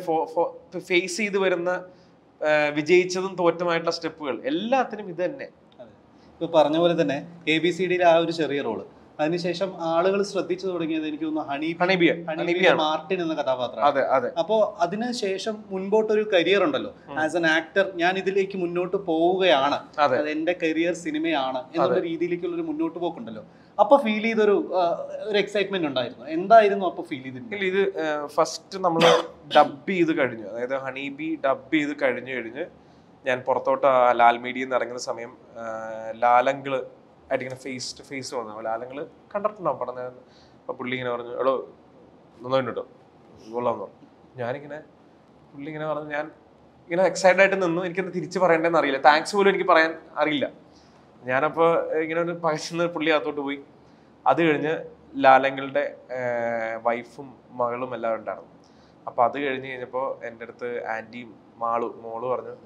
ഫേസ് ചെയ്ത് വരുന്ന ഏഹ്, വിജയിച്ചതും തോറ്റമായിട്ടുള്ള സ്റ്റെപ്പുകൾ എല്ലാത്തിനും ഇത് തന്നെ ഇപ്പൊ പറഞ്ഞ പോലെ തന്നെ എ ബി സി ഡിയിലെ ആ ഒരു ചെറിയ റോള് അതിനുശേഷം ആളുകൾ ശ്രദ്ധിച്ചു തുടങ്ങിയത് എനിക്ക് തോന്നുന്നു ഹണി ഹണീബിയ ഹണീബിയിലെ ഹണീബിയാണ് മാർട്ടിൻ എന്ന കഥാപാത്രം അതെ അതെ അപ്പോ അതിനുശേഷം മുൻപോട്ടൊരു കരിയർ ഉണ്ടല്ലോ ഉം. ആസ് എൻ ആക്ടർ ഞാൻ ഇതിലേക്ക് മുന്നോട്ട് പോവുകയാണ് അതെ അത് എന്റെ കരിയർ സിനിമയാണ് എന്നുള്ള രീതിയിലേക്കുള്ള ഒരു മുന്നോട്ട് പോക്കുണ്ടല്ലോ അപ്പൊ ഫീൽ ചെയ്തൊരു ആ, ഒരു എക്സൈറ്റ്മെന്റ് ഉണ്ടായിരുന്നു എന്തായിരുന്നു അപ്പൊ ഫീൽ ചെയ്തിരുന്നത് ഇല്ല, ഇത് ഫസ്റ്റ് നമ്മൾ ഡബ് ചെയ്ത് കഴിഞ്ഞു അതായത് ഹണീബി ഡബ് ചെയ്ത് കഴിഞ്ഞു കഴിഞ്ഞ് ഞാൻ പുറത്തോട്ട് ആ ലാൽ മീഡിയയിൽ നിന്ന് ഇറങ്ങുന്ന സമയം ആ, ലാലങ്കിള് ആയിട്ട് ഇങ്ങനെ ഫേസ് ടു ഫേസ് വന്നു ലാലങ്കിള് കണ്ടിട്ടുണ്ടാവും പടം ഞാൻ അപ്പോൾ പുള്ളി ഇങ്ങനെ പറഞ്ഞു എടോ നന്നായിട്ട് കേട്ടോ കൊള്ളാന്ന് പറഞ്ഞു ഞാനിങ്ങനെ പുള്ളി ഇങ്ങനെ പറഞ്ഞു ഞാൻ ഇങ്ങനെ എക്സൈറ്റഡ് ആയിട്ട് നിന്നു എനിക്കെന്ത് തിരിച്ച് പറയണ്ടെന്ന് അറിയില്ല താങ്ക്സ് പോലും എനിക്ക് പറയാൻ അറിയില്ല ഞാനപ്പോൾ ഇങ്ങനെ ഒരു പകച്ചുന്ന പുള്ളി അകത്തോട്ട് പോയി അത് കഴിഞ്ഞ് ലാലങ്ങളുടെ വൈഫും മകളും എല്ലാം ഉണ്ടായിരുന്നു അപ്പോൾ അത് കഴിഞ്ഞ് കഴിഞ്ഞപ്പോൾ എൻ്റെ അടുത്ത് ആൻറ്റിയും മാളു മോള് പറഞ്ഞു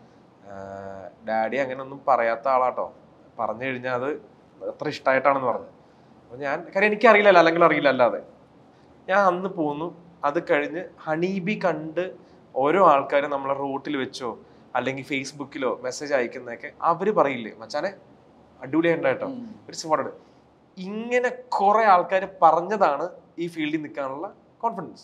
ഡാഡി അങ്ങനെ ഒന്നും പറയാത്ത ആളാട്ടോ പറഞ്ഞു കഴിഞ്ഞാൽ അത് അത്ര ഇഷ്ടമായിട്ടാണെന്ന് പറഞ്ഞു അപ്പോൾ ഞാൻ കാര്യം എനിക്കറിയില്ല ലാലങ്ങൾ അറിയില്ല അല്ലാതെ ഞാൻ അന്ന് പോന്നു അത് കഴിഞ്ഞ് ഹണീബി കണ്ട് ഓരോ ആൾക്കാരും നമ്മളെ റൂട്ടിൽ വെച്ചോ അല്ലെങ്കിൽ ഫേസ്ബുക്കിലോ മെസ്സേജ് അയക്കുന്നതൊക്കെ അവർ പറയില്ലേ മച്ചാനെ അടിപൊളിയായിട്ടോ ഒരു സ്മാർട്ട് ഇങ്ങനെ കുറെ ആൾക്കാർ പറഞ്ഞതാണ് ഈ ഫീൽഡിൽ നിൽക്കാനുള്ള കോൺഫിഡൻസ്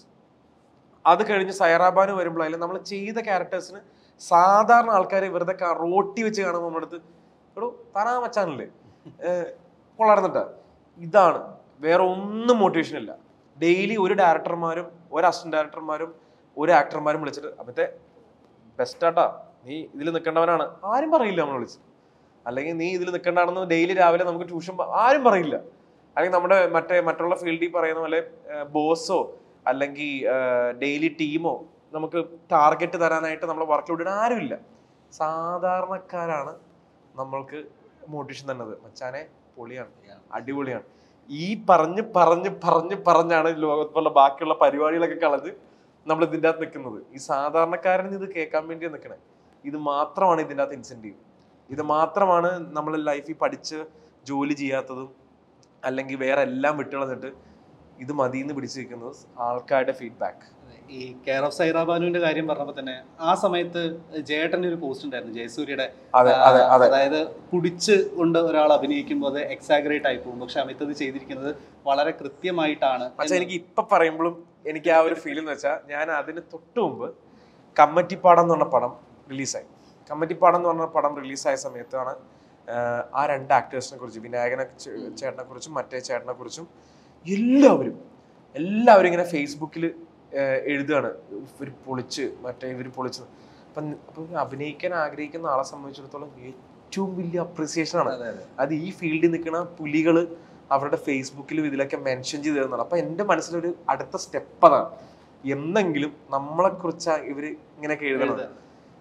അത് കഴിഞ്ഞ് സൈറാബാന് വരുമ്പോഴായാലും നമ്മൾ ചെയ്ത ക്യാരക്ടേഴ്സിന് സാധാരണ ആൾക്കാർ വെറുതെ ക- റോട്ടി വെച്ച് കാണുമ്പോൾ നമ്മുടെ അടുത്ത് എടോ താനാ മച്ചാനല്ലേ കൊള്ളായിരുന്നിട്ടാ ഇതാണ് വേറെ ഒന്നും മോട്ടിവേഷൻ ഇല്ല ഡെയിലി ഒരു ഡയറക്ടർമാരും ഒരു അസിസ്റ്റന്റ് ഡയറക്ടർമാരും ഒരു ആക്ടർമാരും വിളിച്ചിട്ട് അപ്പത്തെ ബെസ്റ്റാട്ടാ നീ ഇതിൽ നിൽക്കേണ്ടവനാണ് ആരും പറയില്ല നമ്മൾ വിളിച്ച് അല്ലെങ്കിൽ നീ ഇതിൽ നിൽക്കേണ്ടതാണെന്ന് ഡെയിലി രാവിലെ നമുക്ക് ട്യൂഷൻ ആരും പറയില്ല അല്ലെങ്കിൽ നമ്മുടെ മറ്റേ മറ്റുള്ള ഫീൽഡിൽ പറയുന്ന പോലെ ബോസോ അല്ലെങ്കിൽ ഡെയിലി ടീമോ നമുക്ക് ടാർഗറ്റ് തരാനായിട്ട് നമ്മളെ വർക്ക് ലോഡ് ആരുമില്ല സാധാരണക്കാരാണ് നമ്മൾക്ക് മോട്ടിവേഷൻ തന്നത് മച്ചാനെ പൊളിയാണ് അടിപൊളിയാണ് ഈ പറഞ്ഞ് പറഞ്ഞ് പറഞ്ഞ് പറഞ്ഞാണ് ലോകത്തുള്ള ബാക്കിയുള്ള പരിപാടികളൊക്കെ കളഞ്ഞ് നമ്മൾ ഇതിൻ്റെ അകത്ത് നിൽക്കുന്നത് ഈ സാധാരണക്കാരൻ ഇത് കേൾക്കാൻ വേണ്ടി നിൽക്കണേ ഇത് മാത്രമാണ് ഇതിൻ്റെ അകത്ത് ഇൻസെൻറ്റീവ് ഇത് മാത്രമാണ് നമ്മൾ ലൈഫിൽ പഠിച്ച് ജോലി ചെയ്യാത്തതും അല്ലെങ്കിൽ വേറെ എല്ലാം വിട്ടുകളഞ്ഞിട്ട് ഇത് മതിയെന്ന് പിടിച്ചു നിൽക്കുന്നത് ആൾക്കാരുടെ ഫീഡ്ബാക്ക് ഈ കെയർ ഓഫ് സൈറാബാനുവിന്റെ കാര്യം പറഞ്ഞപ്പോൾ തന്നെ ആ സമയത്ത് ജയേട്ടൻ്റെ ഒരു പോസ്റ്റ് ഉണ്ടായിരുന്നു ജയസൂര്യയുടെ അതെ അതെ ആ, അതെ അതായത് കുടിച്ച് കൊണ്ട് ഒരാൾ അഭിനയിക്കുമ്പോൾ അത് എക്സാഗ്രേറ്റ് ആയി പോകും പക്ഷെ അമിത് അത് ചെയ്തിരിക്കുന്നത് വളരെ കൃത്യമായിട്ടാണ് പക്ഷെ എനിക്ക് ഇപ്പൊ പറയുമ്പോഴും എനിക്ക് ആ ഒരു ഫീൽ എന്ന് വെച്ചാൽ ഞാൻ അതിന് തൊട്ട് മുമ്പ് കമ്മറ്റിപ്പാടം എന്ന് പറഞ്ഞ പടം റിലീസായി കമ്മറ്റിപ്പാടം എന്ന് പറഞ്ഞ പടം റിലീസായ സമയത്താണ് ആഹ്, ആ രണ്ട് ആക്ടേഴ്സിനെ കുറിച്ച് വിനായകനെ ചേ- ചേട്ടനെ കുറിച്ചും മറ്റേ ചേട്ടനെ കുറിച്ചും എല്ലാവരും എല്ലാവരും ഇങ്ങനെ ഫേസ്ബുക്കിൽ എഴുതുകയാണ് ഇവർ പൊളിച്ച് മറ്റേ ഇവർ പൊളിച്ച് അപ്പം അപ്പം അഭിനയിക്കാൻ ആഗ്രഹിക്കുന്ന ആളെ സംബന്ധിച്ചിടത്തോളം ഏറ്റവും വലിയ അപ്രിസിയേഷൻ ആണ് അതെ, അതെ. അത് ഈ ഫീൽഡിൽ നിൽക്കുന്ന പുലികൾ അവരുടെ ഫേസ്ബുക്കിലും ഇതിലൊക്കെ മെൻഷൻ ചെയ്ത് തരുന്നതാണ് അപ്പൊ എൻ്റെ മനസ്സിലൊരു അടുത്ത സ്റ്റെപ്പ് അതാണ് എന്നെങ്കിലും നമ്മളെ കുറിച്ച് ഇവര് ഇങ്ങനെയൊക്കെ എഴുതണം എഴുതുക.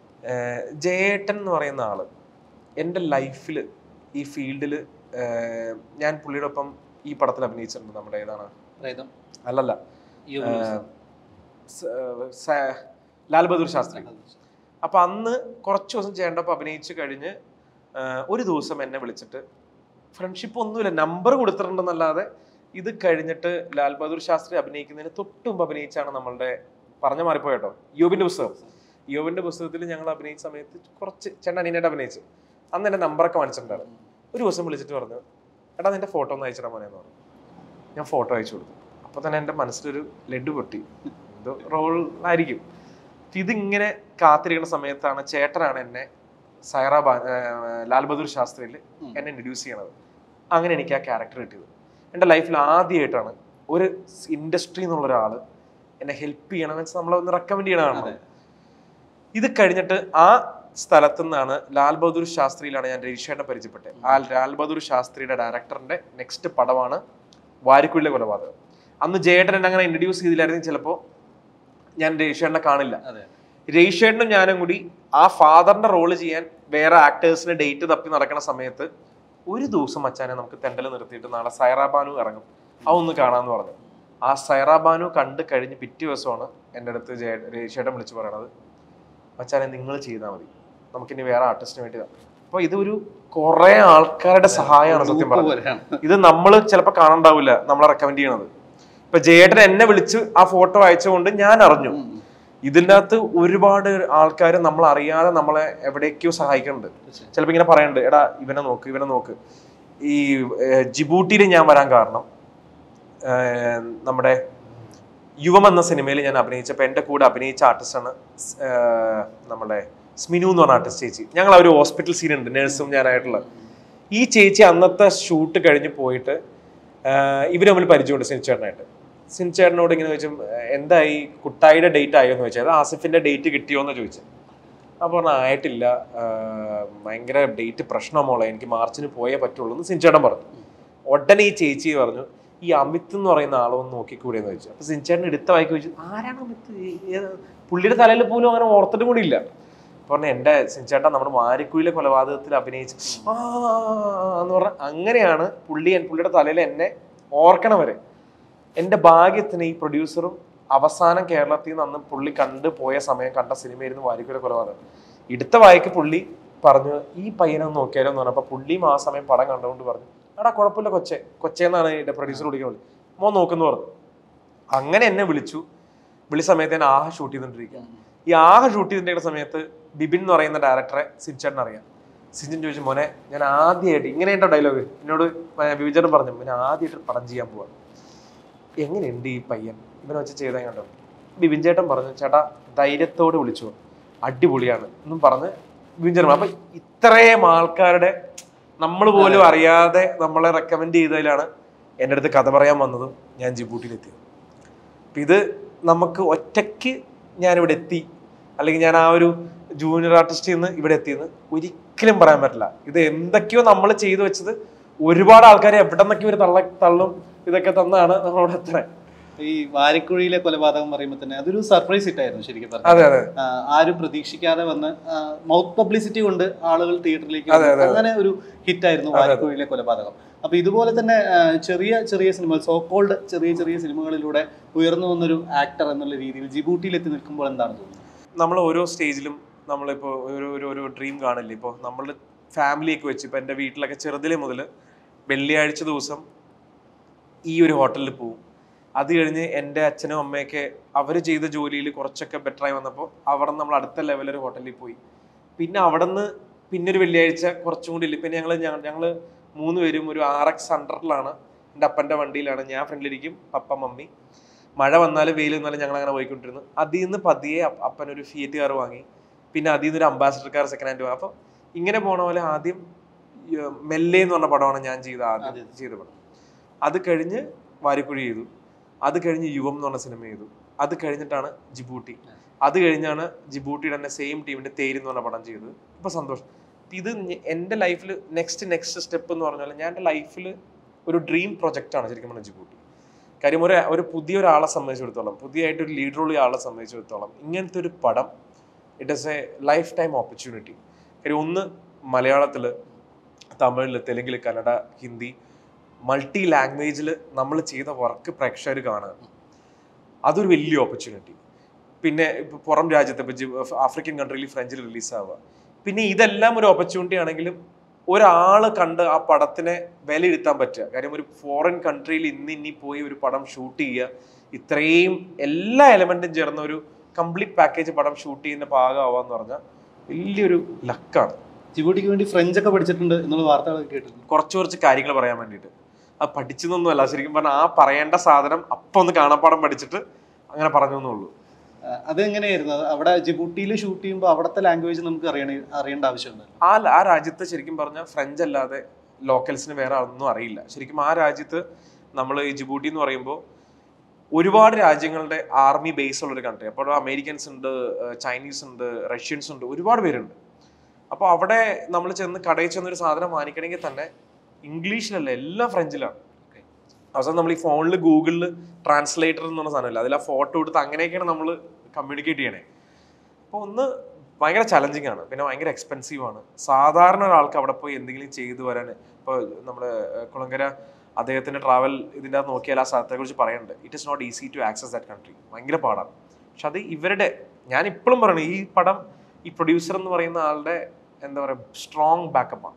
ഏഹ് ജയേട്ടൻ എന്ന് പറയുന്ന ആള് എൻ്റെ ലൈഫിൽ ഈ ഫീൽഡിൽ ഞാൻ പുള്ളിയുടെ ഒപ്പം ഈ പടത്തിൽ അഭിനയിച്ചിട്ടുണ്ട് നമ്മുടെ ഏതാണ് പ്രേതം. അല്ലല്ല ഈ ഒരു ഏഹ് സ- സ- ലാൽ ബഹദൂർ ശാസ്ത്രി അപ്പൊ അന്ന് കുറച്ച് ദിവസം ചേട്ടനൊപ്പം അഭിനയിച്ച് കഴിഞ്ഞ് ആഹ് ഒരു ദിവസം എന്നെ വിളിച്ചിട്ട് ഫ്രണ്ട്ഷിപ്പ് ഒന്നുമില്ല നമ്പർ കൊടുത്തിട്ടുണ്ടെന്നല്ലാതെ ഇത് കഴിഞ്ഞിട്ട് ലാൽ ബഹദൂർ ശാസ്ത്രി അഭിനയിക്കുന്നതിന് തൊട്ട് മുമ്പ് അഭിനയിച്ചാണ് നമ്മളുടെ പറഞ്ഞു മാറിപ്പോയോ യോബിന്റെ പുസ്തകം യോബിന്റെ പുസ്തകത്തിൽ ഞങ്ങൾ അഭിനയിച്ച സമയത്ത് കുറച്ച് ചേട്ടൻ അനിയനായിട്ട് അഭിനയിച്ചു അന്ന് എന്റെ നമ്പറൊക്കെ വാങ്ങിച്ചിട്ടുണ്ടായിരുന്നു ഒരു ദിവസം വിളിച്ചിട്ട് പറഞ്ഞു എടാ നിന്റെ ഫോട്ടോ ഒന്ന് അയച്ചിടാൻ മോനെന്ന് പറഞ്ഞു ഞാൻ ഫോട്ടോ അയച്ചു കൊടുത്തു അപ്പൊ തന്നെ എന്റെ മനസ്സിലൊരു ലഡു പൊട്ടി എന്തോ റോൾ ആയിരിക്കും അപ്പൊ ഇതിങ്ങനെ കാത്തിരിക്കുന്ന സമയത്താണ് ചേട്ടനാണ് എന്നെ സൈറ ബാ ഏർ ലാൽ ബഹദൂർ ശാസ്ത്രിയിൽ ഉം. എന്നെ ഇൻട്രൊഡ്യൂസ് ചെയ്യണത് അങ്ങനെ എനിക്ക് ആ ക്യാരക്ടർ കിട്ടിയത് എൻ്റെ ലൈഫിൽ ആദ്യമായിട്ടാണ് ഒരു ഇൻഡസ്ട്രി എന്നുള്ള ഒരാൾ എന്നെ ഹെൽപ്പ് ചെയ്യണം വെച്ചാൽ നമ്മളെ ഒന്ന് റെക്കമെൻഡ് ചെയ്യണതാണ് അതെ. ഇത് കഴിഞ്ഞിട്ട് ആ സ്ഥലത്തു നിന്നാണ് ലാൽ ബഹദൂർ ശാസ്ത്രിയിലാണ് ഞാൻ രജിഷേട്ടനെ പരിചയപ്പെട്ടത് ആ ലാൽ ബഹദൂർ ശാസ്ത്രിയുടെ ഡയറക്ടറിന്റെ നെക്സ്റ്റ് പടമാണ് വാരിക്കുള്ളിലെ കൊലപാതകം അന്ന് ജയേട്ടൻ എന്നെ അങ്ങനെ ഇൻട്രൊഡ്യൂസ് ചെയ്തില്ലായിരുന്നെങ്കിൽ ചിലപ്പോൾ ഞാൻ രജിഷേട്ടനെ കാണില്ല അതെ. രജിഷേട്ടനും ഞാനും കൂടി ആ ഫാദറിന്റെ റോള് ചെയ്യാൻ വേറെ ആക്ടേഴ്സിന് ഡേറ്റ് തപ്പി നടക്കുന്ന സമയത്ത് ഒരു ദിവസം മച്ചാനെ നമുക്ക് തെണ്ടൽ നിർത്തിയിട്ട് നാളെ സൈറാബാനു ഇറങ്ങും അതൊന്ന് കാണാന്ന് പറഞ്ഞു ആ സൈറാബാനു കണ്ട് കഴിഞ്ഞ് പിറ്റേ ദിവസമാണ് എൻ്റെ അടുത്ത് ജയ രജിഷേട്ടൻ വിളിച്ച് പറയണത് മച്ചാനെ നിങ്ങൾ ചെയ്താൽ മതി നമുക്കിനി വേറെ ആർട്ടിസ്റ്റിന് വേണ്ടി അപ്പൊ ഇതൊരു കുറെ ആൾക്കാരുടെ സഹായമാണ് സത്യം ഗ്രൂപ്പ് പറഞ്ഞത് പോലെയാണ്. ഇത് നമ്മൾ ചിലപ്പോൾ കാണണ്ടാവില്ല നമ്മളെ റെക്കമെൻഡ് ചെയ്യണത് ഇപ്പൊ ജയേട്ടൻ എന്നെ വിളിച്ച് ആ ഫോട്ടോ അയച്ചുകൊണ്ട് ഞാൻ അറിഞ്ഞു ഉം. ഇതിൻ്റെ അകത്ത് ഒരുപാട് ആൾക്കാർ നമ്മൾ അറിയാതെ നമ്മളെ എവിടേക്കോ സഹായിക്കുന്നുണ്ട് തീർച്ചയായും. ചിലപ്പോൾ ഇങ്ങനെ പറയുന്നുണ്ട് എടാ ഇവനെ നോക്ക് ഇവനെ നോക്ക് ഈ ഏർ, ജിബൂട്ടിയിൽ ഞാൻ വരാൻ കാരണം ഏർ, നമ്മുടെ യുവം എന്ന സിനിമയിൽ ഞാൻ അഭിനയിച്ചപ്പോൾ എൻ്റെ കൂടെ അഭിനയിച്ച ആർട്ടിസ്റ്റാണ് നമ്മുടെ സ്മിനു എന്ന് പറഞ്ഞ ആർട്ടിസ്റ്റ് ചേച്ചി ഞങ്ങൾ ആ ഒരു ഹോസ്പിറ്റൽ സീൻ ഉണ്ട് നേഴ്സും ഞാനായിട്ടുള്ള ഈ ചേച്ചി അന്നത്തെ ഷൂട്ട് കഴിഞ്ഞ് പോയിട്ട് ആഹ് ഇവര് തമ്മിൽ പരിചയമുണ്ട് സിൻചേട്ടനായിട്ട് സിൻചേട്ടനോട് ഇങ്ങനെ ചോദിച്ചു എന്തായി കുട്ടായിയുടെ ഡേറ്റ് ആയോ എന്ന് ചോദിച്ചത് ആസിഫിന്റെ ഡേറ്റ് കിട്ടിയോ എന്ന് ചോദിച്ചത് അപ്പോൾ പറഞ്ഞു ആയിട്ടില്ല ആഹ് ഭയങ്കര ഡേറ്റ് പ്രശ്നം മോളെ എനിക്ക് മാർച്ചിന് പോയേ പറ്റുള്ളൂ എന്ന് സിൻചേട്ടൻ പറഞ്ഞു ഉടനെ ഈ ചേച്ചി പറഞ്ഞു ഈ അമിത് എന്ന് പറയുന്ന ആളൊന്ന് നോക്കിക്കൂടെ എന്ന് ചോദിച്ചു അപ്പൊ സിൻചേട്ടൻ എടുത്ത വായിക്ക് ചോദിച്ചു ആരാണ് അമിത് ഈ- ഏത്?" പുള്ളിയുടെ തലയിൽ പോലും അങ്ങനെ ഓർത്തിട്ടും കൂടി ഇല്ല പറഞ്ഞ എന്റെ സിൻചേട്ടൻ നമ്മുടെ മാരിക്കുയിലെ കൊലപാതകത്തിൽ അഭിനയിച്ച് ആ എന്ന് പറഞ്ഞ അങ്ങനെയാണ് പുള്ളി എൻ- പുള്ളിയുടെ തലയിൽ എന്നെ ഓർക്കണവരെ എന്റെ ഭാഗ്യത്തിന് ഈ പ്രൊഡ്യൂസറും അവസാനം കേരളത്തിൽ നിന്ന് അന്ന് പുള്ളി കണ്ടു പോയ സമയം കണ്ട സിനിമയായിരുന്നു വാരിക്കുല കൊലപാതകം എടുത്ത വായിക്ക് പുള്ളി പറഞ്ഞു ഈ പയ്യനെ ഒന്ന് നോക്കിയാലോ എന്ന് പറഞ്ഞപ്പോ പുള്ളിയും ആ സമയം പടം കണ്ടുകൊണ്ട് പറഞ്ഞു എടാ കുഴപ്പമില്ല കൊച്ചെ കൊച്ചെന്നാണ് എന്റെ പ്രൊഡ്യൂസർ വിളിക്കുന്നത് മോൻ നോക്കുന്നു പറഞ്ഞു അങ്ങനെ എന്നെ വിളിച്ചു വിളി സമയത്ത് ഞാൻ ആഹ ഷൂട്ട് ചെയ്തോണ്ടിരിക്കുക ഈ ആഹ ഷൂട്ട് ചെയ്തിട്ടുള്ള സമയത്ത് ബിബിൻ എന്ന് പറയുന്ന ഡയറക്ടറെ സിൻചേട്ടൻ അറിയാം സിൻചൻ ചോദിച്ചു മോനെ ഞാൻ ആദ്യമായിട്ട് ഇങ്ങനെ എൻ്റെ ഡയലോഗ് എന്നോട് ബിബിചേട്ടൻ പറഞ്ഞു ഞാൻ ആദ്യമായിട്ട് പടം ചെയ്യാൻ പോവാ എങ്ങനെയുണ്ട് ഈ പയ്യൻ ഇവനെ വെച്ച് ചെയ്താൽ കണ്ടോ ബിബിൻ ചേട്ടൻ പറഞ്ഞു ചേട്ടാ ധൈര്യത്തോടെ വിളിച്ചു അടിപൊളിയാണ് എന്നും പറഞ്ഞ് ബിബിൻ ചേട്ടൻ പറഞ്ഞു. അപ്പൊ ഇത്രയും ആൾക്കാരുടെ നമ്മൾ പോലും അറിയാതെ നമ്മളെ റെക്കമെൻഡ് ചെയ്തതിലാണ് എൻ്റെ അടുത്ത് കഥ പറയാൻ വന്നതും ഞാൻ ജിബൂട്ടിയിലെത്തിയത് അപ്പൊ ഇത് നമുക്ക് ഒറ്റയ്ക്ക് ഞാനിവിടെ എത്തി അല്ലെങ്കിൽ ഞാൻ ആ ഒരു ജൂനിയർ ആർട്ടിസ്റ്റിൽ നിന്ന് ഇവിടെ എത്തിയെന്ന് ഒരിക്കലും പറയാൻ പറ്റില്ല ഇത് എന്തൊക്കെയോ നമ്മൾ ചെയ്തു വെച്ചത് ഒരുപാട് ആൾക്കാരെ എവിടെ നിന്നൊക്കെ ഒരു തള്ള തള്ളും ഇതൊക്കെ തന്നാണ് നമ്മളോട് എത്ര ഈ വാരിക്കുഴിയിലെ കൊലപാതകം പറയുമ്പോൾ തന്നെ അതൊരു സർപ്രൈസ് ഹിറ്റായിരുന്നു ശരിക്കും പറഞ്ഞാൽ അതെ അതെ ആരും പ്രതീക്ഷിക്കാതെ വന്ന് മൗത്ത് പബ്ലിസിറ്റി കൊണ്ട് ആളുകൾ തിയേറ്ററിലേക്ക് അതെ, വന്നു. അങ്ങനെ ഒരു ഹിറ്റായിരുന്നു വാരിക്കുഴിയിലെ കൊലപാതകം അപ്പൊ ഇതുപോലെ തന്നെ ആ, ചെറിയ ചെറിയ സിനിമകൾ സോ കോൾഡ് ചെറിയ ചെറിയ സിനിമകളിലൂടെ ഉയർന്നു വന്നൊരു ആക്ടർ എന്നുള്ള രീതിയിൽ ജിബൂട്ടിയിൽ എത്തി നിൽക്കുമ്പോൾ എന്താണ് തോന്നുന്നത് നമ്മൾ ഓരോ സ്റ്റേജിലും നമ്മളിപ്പോൾ ഒരു ഒരു ഒരു ഡ്രീം കാണില്ലേ ഇപ്പോൾ നമ്മൾ ഫാമിലിയൊക്കെ വെച്ച് ഇപ്പോൾ എൻ്റെ വീട്ടിലൊക്കെ ചെറുതിലെ മുതൽ വെള്ളിയാഴ്ച ദിവസം ഈ ഒരു ഹോട്ടലിൽ പോവും അത് കഴിഞ്ഞ് എൻ്റെ അച്ഛനും അമ്മയൊക്കെ അവർ ചെയ്ത ജോലിയിൽ കുറച്ചൊക്കെ ബെറ്ററായി വന്നപ്പോൾ അവിടെ നിന്ന് നമ്മൾ അടുത്ത ലെവലൊരു ഹോട്ടലിൽ പോയി പിന്നെ അവിടെ നിന്ന് പിന്നെ ഒരു വെള്ളിയാഴ്ച കുറച്ചും കൂടി ഇല്ല പിന്നെ ഞങ്ങൾ ഞങ്ങൾ മൂന്ന് പേരും ഒരു ആർ എക്സ് ഹൺഡ്രഡിലാണ് എൻ്റെ അപ്പൻ്റെ വണ്ടിയിലാണ് ഞാൻ ഫ്രണ്ടിലിരിക്കും പപ്പ മമ്മി മഴ വന്നാലും വെയിൽ വന്നാലും ഞങ്ങൾ അങ്ങനെ പോയിക്കൊണ്ടിരുന്നു അതിൽ നിന്ന് പതിയെ അപ്പ- അപ്പൻ ഒരു ഫിയറ്റ് കാർ വാങ്ങി പിന്നെ അതിൽ നിന്ന് ഒരു അംബാസിഡർ കാർ സെക്കൻഡ് ഹാൻഡ് വാങ്ങി അപ്പം ഇങ്ങനെ പോണ പോലെ ആദ്യം ഈ, മെല്ലെ എന്ന് പറഞ്ഞ പടമാണ് ഞാൻ ചെയ്ത ആദ്യം അതെ. ചെയ്ത പടം അത് കഴിഞ്ഞ് വാരിക്കുഴി ചെയ്തു അത് കഴിഞ്ഞ് യുവം എന്ന് പറഞ്ഞ സിനിമ ചെയ്തു അത് കഴിഞ്ഞിട്ടാണ് ജിബൂട്ടി അത് കഴിഞ്ഞാണ് ജിബൂട്ടിയുടെ തന്നെ സെയിം ടീമിന്റെ തേര് എന്ന് പറഞ്ഞ പടം ചെയ്തത് ഇപ്പൊ സന്തോഷം ഇപ്പൊ ഇത് ഞ- എൻ്റെ ലൈഫിൽ നെക്സ്റ്റ് നെക്സ്റ്റ് സ്റ്റെപ്പ് എന്ന് പറഞ്ഞാൽ ഞാൻ എൻ്റെ ലൈഫിൽ ഒരു ഡ്രീം പ്രൊജക്റ്റാണ് ശരിക്കും പറഞ്ഞാൽ ജിബൂട്ടി കാര്യം ഒരു ഒരു പുതിയ ഒരാളെ സംബന്ധിച്ചിടത്തോളം പുതിയതായിട്ട് ഒരു ലീഡർ ഉള്ള ആളെ സംബന്ധിച്ചിടത്തോളം ഇങ്ങനത്തെ ഒരു പടം it is a life time opportunity കാര്യം ഒന്ന് മലയാളത്തിൽ തമിഴിൽ തെലുങ്കിൽ കന്നഡ ഹിന്ദി മൾട്ടി ലാംഗ്വേജിൽ നമ്മൾ ചെയ്ത വർക്ക് പ്രേക്ഷകർ കാണുക അതൊരു വലിയ ഓപ്പർച്യൂണിറ്റി പിന്നെ ഇപ്പൊ പുറം രാജ്യത്ത് ഇപ്പൊ ജി- ആഫ്രിക്കൻ കൺട്രിയിൽ ഫ്രഞ്ചിൽ റിലീസാവുക പിന്നെ ഇതെല്ലാം ഒരു ഓപ്പർച്യൂണിറ്റി ആണെങ്കിലും ഒരാൾ കണ്ട് ആ പടത്തിനെ വിലയിരുത്താൻ പറ്റുക കാര്യം ഒരു ഫോറിൻ കൺട്രിയിൽ ഇന്ന് ഇനി പോയി ഒരു പടം ഷൂട്ട് ചെയ്യുക ഇത്രയും എല്ലാ എലമെന്റും ചേർന്ന ഒരു കംപ്ലീറ്റ് പാക്കേജ് പടം ഷൂട്ട് ചെയ്യുന്ന പാകമാവാന്ന് പറഞ്ഞാൽ വലിയൊരു ലക്കാണ് ജിബൂട്ടിക്ക് വേണ്ടി ഫ്രഞ്ച് ഒക്കെ പഠിച്ചിട്ടുണ്ട് എന്നുള്ള വാർത്തകളൊക്കെ കേട്ടിട്ടുണ്ട് കുറച്ച് കുറച്ച് കാര്യങ്ങൾ പറയാൻ വേണ്ടിയിട്ട് അത് പഠിച്ചതൊന്നുമല്ല ശരിക്കും പറഞ്ഞാൽ ആ പറയേണ്ട സാധനം അപ്പം ഒന്ന് കാണാപ്പാടം പഠിച്ചിട്ട് അങ്ങനെ പറഞ്ഞു എന്നുള്ളൂ ആ, അതെങ്ങനെയായിരുന്നു അത് അവിടെ ജിബൂട്ടിയിൽ ഷൂട്ട് ചെയ്യുമ്പോൾ അവിടുത്തെ ലാംഗ്വേജ് നമുക്ക് അറിയണ അറിയേണ്ട ആവശ്യമുണ്ട് ആ ആ രാജ്യത്ത് ശരിക്കും പറഞ്ഞാൽ ഫ്രഞ്ച് അല്ലാതെ ലോക്കൽസിന് വേറെ ഒന്നും അറിയില്ല ശരിക്കും ആ രാജ്യത്ത് നമ്മൾ ഈ ജിബൂട്ടി എന്ന് പറയുമ്പോൾ ഒരുപാട് രാജ്യങ്ങളുടെ ആർമി ബേസ് ഉള്ള ഒരു കൺട്രി അപ്പോൾ അമേരിക്കൻസ് ഉണ്ട് ഏഹ് ചൈനീസ് ഉണ്ട് റഷ്യൻസ് ഉണ്ട് ഒരുപാട് പേരുണ്ട് അപ്പോൾ അവിടെ നമ്മൾ ചെന്ന് കടയിൽ ചെന്ന് ഒരു സാധനം വാങ്ങിക്കണമെങ്കിൽ തന്നെ ഇംഗ്ലീഷിലല്ല എല്ലാം ഫ്രഞ്ചിലാണ് അവസാനം നമ്മൾ ഈ ഫോണിൽ ഗൂഗിളിൽ ട്രാൻസ്ലേറ്റർ എന്ന് പറഞ്ഞ സാധനമില്ല അതിൽ ആ ഫോട്ടോ എടുത്ത് അങ്ങനെയൊക്കെയാണ് നമ്മൾ കമ്മ്യൂണിക്കേറ്റ് ചെയ്യണേ അപ്പോൾ ഒന്ന് ഭയങ്കര ചലഞ്ചിങ് ആണ് പിന്നെ ഭയങ്കര എക്സ്പെൻസീവ് ആണ് സാധാരണ ഒരാൾക്ക് അവിടെ പോയി എന്തെങ്കിലും ചെയ്തു വരാൻ ഇപ്പോൾ നമ്മുടെ ഏഹ്, കുളങ്കര അദ്ദേഹത്തിന്റെ ട്രാവൽ ഇതിൻ്റെ അകത്ത് നോക്കിയാൽ ആ സ്ഥലത്തെ കുറിച്ച് പറയുന്നുണ്ട് it is not easy to access that country ഭയങ്കര പാടാണ് പക്ഷെ അത് ഇവരുടെ ഞാൻ ഇപ്പോഴും പറയണു ഈ പടം ഈ പ്രൊഡ്യൂസർ എന്ന് പറയുന്ന ആളുടെ എന്താ പറയുക സ്ട്രോങ് ബാക്കപ്പാണ്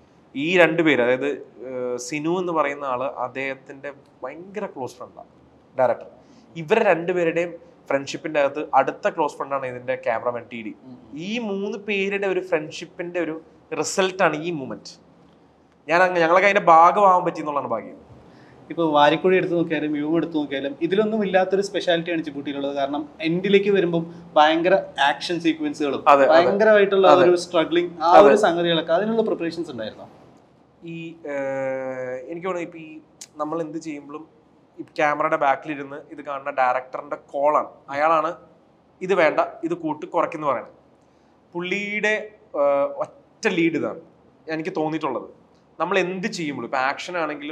ഈ രണ്ട് പേര് അതായത് ഏഹ്, സിനു എന്ന് പറയുന്ന ആള് അദ്ദേഹത്തിന്റെ ഭയങ്കര ക്ലോസ് ഫ്രണ്ടാണ് ഡയറക്ടർ ഇവരെ രണ്ടുപേരുടെയും ഫ്രണ്ട്ഷിപ്പിന്റെ അകത്ത് അടുത്ത ക്ലോസ് ഫ്രണ്ടാണ് ഇതിന്റെ ക്യാമറമാൻ ടി ഡി ഈ മൂന്ന് പേരുടെ ഒരു ഫ്രണ്ട്ഷിപ്പിന്റെ ഒരു റിസൾട്ടാണ് ഈ മൂമെന്റ് ഞാൻ അങ്ങ് ഞങ്ങളൊക്കെ അതിന്റെ ഭാഗമാവാൻ പറ്റി എന്നുള്ളതാണ് ഭാഗ്യം ഇപ്പോൾ വാരിക്കുഴി എടുത്ത് നോക്കിയാലും യു എടുത്ത് നോക്കിയാലും ഇതിലൊന്നും ഇല്ലാത്തൊരു സ്പെഷ്യാലിറ്റിയാണ് ജിബൂട്ടിയിലുള്ളത് കാരണം എൻഡിലേക്ക് വരുമ്പോൾ ഭയങ്കര ആക്ഷൻ സീക്വൻസുകളും അതെ, അതെ. ഭയങ്കരമായിട്ടുള്ള അതെ. ഒരു സ്ട്രഗ്ലിംഗ് ആ അതെ. ഒരു സംഗതികളൊക്കെ അതിനുള്ള പ്രിപ്പറേഷൻസ് ഉണ്ടായിരുന്നു ഈ ഏഹ്, എനിക്ക് തോന്നുന്നു ഇപ്പൊ ഈ നമ്മൾ എന്ത് ചെയ്യുമ്പോഴും ഈ ക്യാമറയുടെ ബാക്കിലിരുന്ന് ഇത് കാണുന്ന ഡയറക്ടറിന്റെ കോളാണ് അയാളാണ് ഇത് വേണ്ട ഇത് കൂട്ട് കുറയ്ക്കുന്നു പറയുന്നത് പുള്ളിയുടെ ഏഹ്, ഒറ്റ ലീഡ് ഇതാണ് എനിക്ക് തോന്നിയിട്ടുള്ളത് നമ്മൾ എന്ത് ചെയ്യുമ്പോഴും ഇപ്പൊ ആക്ഷൻ ആണെങ്കിലും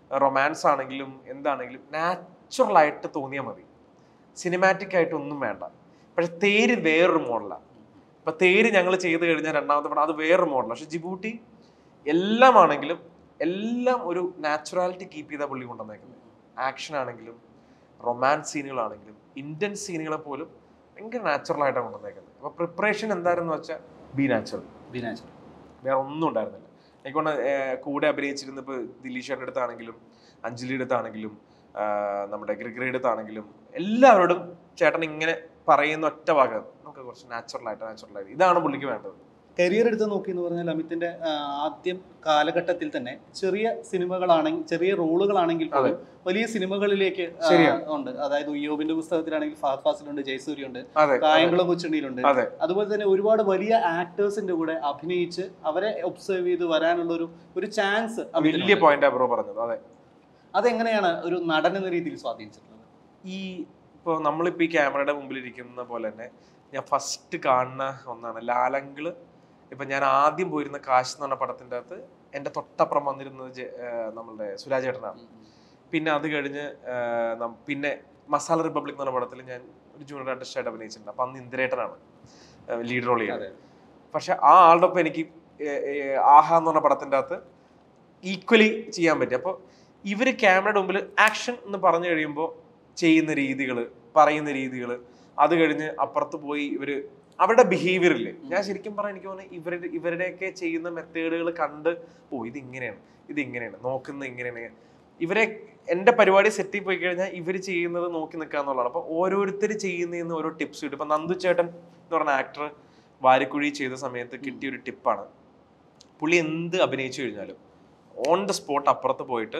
റൊമാൻസ് ആണെങ്കിലും എന്താണെങ്കിലും നാച്ചുറൽ ആയിട്ട് തോന്നിയാൽ മതി സിനിമാറ്റിക് ആയിട്ട് ഒന്നും വേണ്ട പക്ഷെ തേര് വേറൊരു മോഡലാണ് ഇപ്പൊ തേര് ഞങ്ങൾ ചെയ്ത് കഴിഞ്ഞാൽ രണ്ടാമത്തെ പടം അത് വേറൊരു മോഡലാണ് പക്ഷെ ജിബൂട്ടി എല്ലാം ആണെങ്കിലും എല്ലാം ഒരു നാച്ചുറാലിറ്റി കീപ്പ് ചെയ്ത പുള്ളി കൊണ്ടുവന്നേക്കുന്നത് ആക്ഷൻ ആണെങ്കിലും റൊമാൻസ് സീനുകളാണെങ്കിലും ഇന്ത്യൻ സീനുകളെ പോലും ഭയങ്കര നാച്ചുറൽ ആയിട്ടാണ് കൊണ്ടുവന്നേക്കുന്നത് അപ്പൊ പ്രിപ്പറേഷൻ എന്തായിരുന്നു വെച്ചാൽ ബി നാച്ചുറൽ ബിനാജ് വേറെ ഒന്നും ഉണ്ടായിരുന്നില്ല എനിക്കൊണ്ട് കൂടെ അഭിനയിച്ചിരുന്ന ഇപ്പോൾ ദിലീഷേൻ്റെ അടുത്താണെങ്കിലും അഞ്ജലിയുടെ അടുത്താണെങ്കിലും ആ, നമ്മുടെ ഗ്രിഗറിയുടെ അടുത്താണെങ്കിലും എല്ലാവരോടും ചേട്ടൻ ഇങ്ങനെ പറയുന്ന ഒറ്റ വാക്ക് നമുക്ക് കുറച്ച് നാച്ചുറൽ ആയിട്ട് നാച്ചുറൽ ആയിട്ട് ഇതാണ് പുള്ളിക്ക് വേണ്ടത് കരിയർ എടുത്ത് നോക്കി എന്ന് പറഞ്ഞാൽ അമിത്തിന്റെ ആ, ആദ്യം കാലഘട്ടത്തിൽ തന്നെ ചെറിയ സിനിമകളാണെങ്കിൽ ചെറിയ റോളുകളാണെങ്കിൽ പോലും വലിയ സിനിമകളിലേക്ക് ആ, ശരിയാ. ഉണ്ട് അതായത് ഉയ്യോബിന്റെ പുസ്തകത്തിലാണെങ്കിൽ ഫഹദ് ഫാസിലുണ്ട് ജയസൂര്യ ഉണ്ട് അതെ കായംകുളം കൊച്ചുണ്ണിയിലുണ്ട് അതെ അതുപോലെ തന്നെ ഒരുപാട് വലിയ ആക്ടേഴ്സിന്റെ കൂടെ അഭിനയിച്ച് അവരെ ഒബ്സർവ് ചെയ്ത് വരാനുള്ള ഒരു ഒരു ചാൻസ് വലിയ പോയിന്റ് ബ്രോ പറഞ്ഞത് അതെ അതെങ്ങനെയാണ് ഒരു നടൻ എന്ന രീതിയിൽ സ്വാധീനിച്ചിട്ടുള്ളത് ഈ ഇപ്പോൾ നമ്മളിപ്പോൾ ഈ ക്യാമറയുടെ മുമ്പിൽ ഇരിക്കുന്ന പോലെ തന്നെ ഞാൻ ഫസ്റ്റ് കാണുന്ന ഒന്നാണ് ലാലങ്കിള് ഇപ്പം ഞാൻ ആദ്യം പോയിരുന്ന കാശ് എന്ന് പറഞ്ഞ പടത്തിൻ്റെ അകത്ത് എൻ്റെ തൊട്ടപ്പുറം വന്നിരുന്നത് ജെ- ആ, നമ്മളുടെ സുരാജേട്ടനാണ് പിന്നെ അത് കഴിഞ്ഞ് ആ, നം- പിന്നെ മസാല റിപ്പബ്ലിക് എന്ന് പറഞ്ഞ പടത്തിൽ ഞാൻ ഒരു ജൂനിയർ ആർട്ടിസ്റ്റായിട്ട് അഭിനയിച്ചിട്ടുണ്ട് അപ്പം അന്ന് ഇന്ദ്രേട്ടനാണ് ലീഡ് റോൾ ചെയ്യുന്നത് പക്ഷെ ആ ആളുടെ ഒപ്പം എനിക്ക് ഏ, ഏ, ആഹ എന്ന് പറഞ്ഞ പടത്തിൻ്റെ അകത്ത് ഈക്വലി ചെയ്യാൻ പറ്റി അപ്പോൾ ഇവർ ക്യാമറയുടെ മുമ്പിൽ ആക്ഷൻ എന്ന് പറഞ്ഞു കഴിയുമ്പോൾ ചെയ്യുന്ന രീതികൾ പറയുന്ന രീതികൾ അത് കഴിഞ്ഞ് അപ്പുറത്ത് പോയി ഇവർ അവരുടെ ബിഹേവിയർ ഇല്ലേ ഞാൻ ശരിക്കും പറയാൻ എനിക്ക് തോന്നുന്നത് ഇവരുടെ ഇവരുടെയൊക്കെ ചെയ്യുന്ന മെത്തേഡുകൾ കണ്ട് ഓ ഇത് ഇങ്ങനെയാണ് ഇത് ഇങ്ങനെയാണ് നോക്കുന്നത് ഇങ്ങനെയാണ് ഇവരെ എൻ്റെ പരിപാടി സെറ്റിൽ പോയി കഴിഞ്ഞാൽ ഇവർ ചെയ്യുന്നത് നോക്കി നിൽക്കുക എന്നുള്ളതാണ് അപ്പോൾ ഓരോരുത്തർ ചെയ്യുന്നതിന് ഓരോ ടിപ്സ് കിട്ടും ഇപ്പം നന്ദു ചേട്ടൻ എന്ന് പറഞ്ഞ ആക്ടർ വാരിക്കുഴി ചെയ്ത സമയത്ത് കിട്ടിയ ഒരു ടിപ്പാണ് പുള്ളി എന്ത് അഭിനയിച്ചു കഴിഞ്ഞാലും ഓൺ ദ സ്പോട്ട് അപ്പുറത്ത് പോയിട്ട്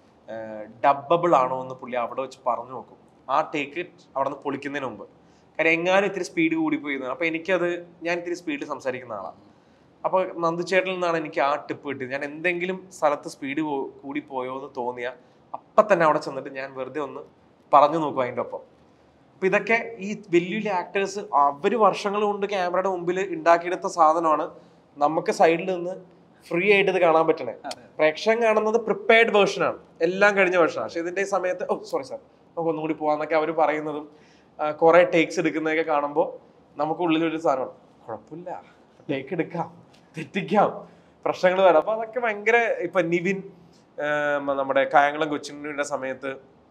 ഡബബിൾ ആണോ എന്ന് പുള്ളി അവിടെ വെച്ച് പറഞ്ഞു നോക്കും ആ ടേക്ക് അവിടെ നിന്ന് പൊളിക്കുന്നതിന് മുമ്പ് കാര്യം എങ്ങാനും ഇത്തിരി സ്പീഡ് കൂടിപ്പോയി അപ്പോൾ എനിക്കത് ഞാൻ ഇത്തിരി സ്പീഡിൽ സംസാരിക്കുന്ന ആളാണ് അപ്പോൾ നന്ദുചേട്ടനിൽ നിന്നാണ് എനിക്ക് ആ ടിപ്പ് കിട്ടിയത് ഞാൻ എന്തെങ്കിലും സ്ഥലത്ത് സ്പീഡ് കൂടി പോയോ എന്ന് തോന്നിയാൽ അപ്പം തന്നെ അവിടെ ചെന്നിട്ട് ഞാൻ വെറുതെ ഒന്ന് പറഞ്ഞു നോക്കും അതിൻ്റെ ഒപ്പം അപ്പൊ ഇതൊക്കെ ഈ വലിയ വലിയ ആക്ടേഴ്സ് അവർ വർഷങ്ങൾ കൊണ്ട് ക്യാമറയുടെ മുമ്പിൽ ഉണ്ടാക്കിയെടുത്ത സാധനമാണ് നമുക്ക് സൈഡിൽ നിന്ന് ഫ്രീ ആയിട്ട് ഇത് കാണാൻ പറ്റണേ അതെ. പ്രേക്ഷകൻ കാണുന്നത് പ്രിപ്പയർഡ് വേർഷനാണ് എല്ലാം കഴിഞ്ഞ വേർഷനാണ് പക്ഷെ ഇതിന്റെ ഈ സമയത്ത് ഓ സോറി സാർ നമുക്ക് ഒന്നും കൂടി പോവാന്നൊക്കെ അവർ പറയുന്നതും കുറെ ടേക്സ് എടുക്കുന്നതൊക്കെ കാണുമ്പോൾ നമുക്ക് ഉള്ളിലൊരു സാധനമാണ് കുഴപ്പമില്ല ടേക്ക് എടുക്കാം തെറ്റിക്കാം പ്രശ്നങ്ങൾ വരാം അപ്പൊ അതൊക്കെ ഭയങ്കര ഇപ്പൊ നിവിൻ ആ, നമ്മുടെ കായംകുളം കൊച്ചിൻ്റെ സമയത്ത്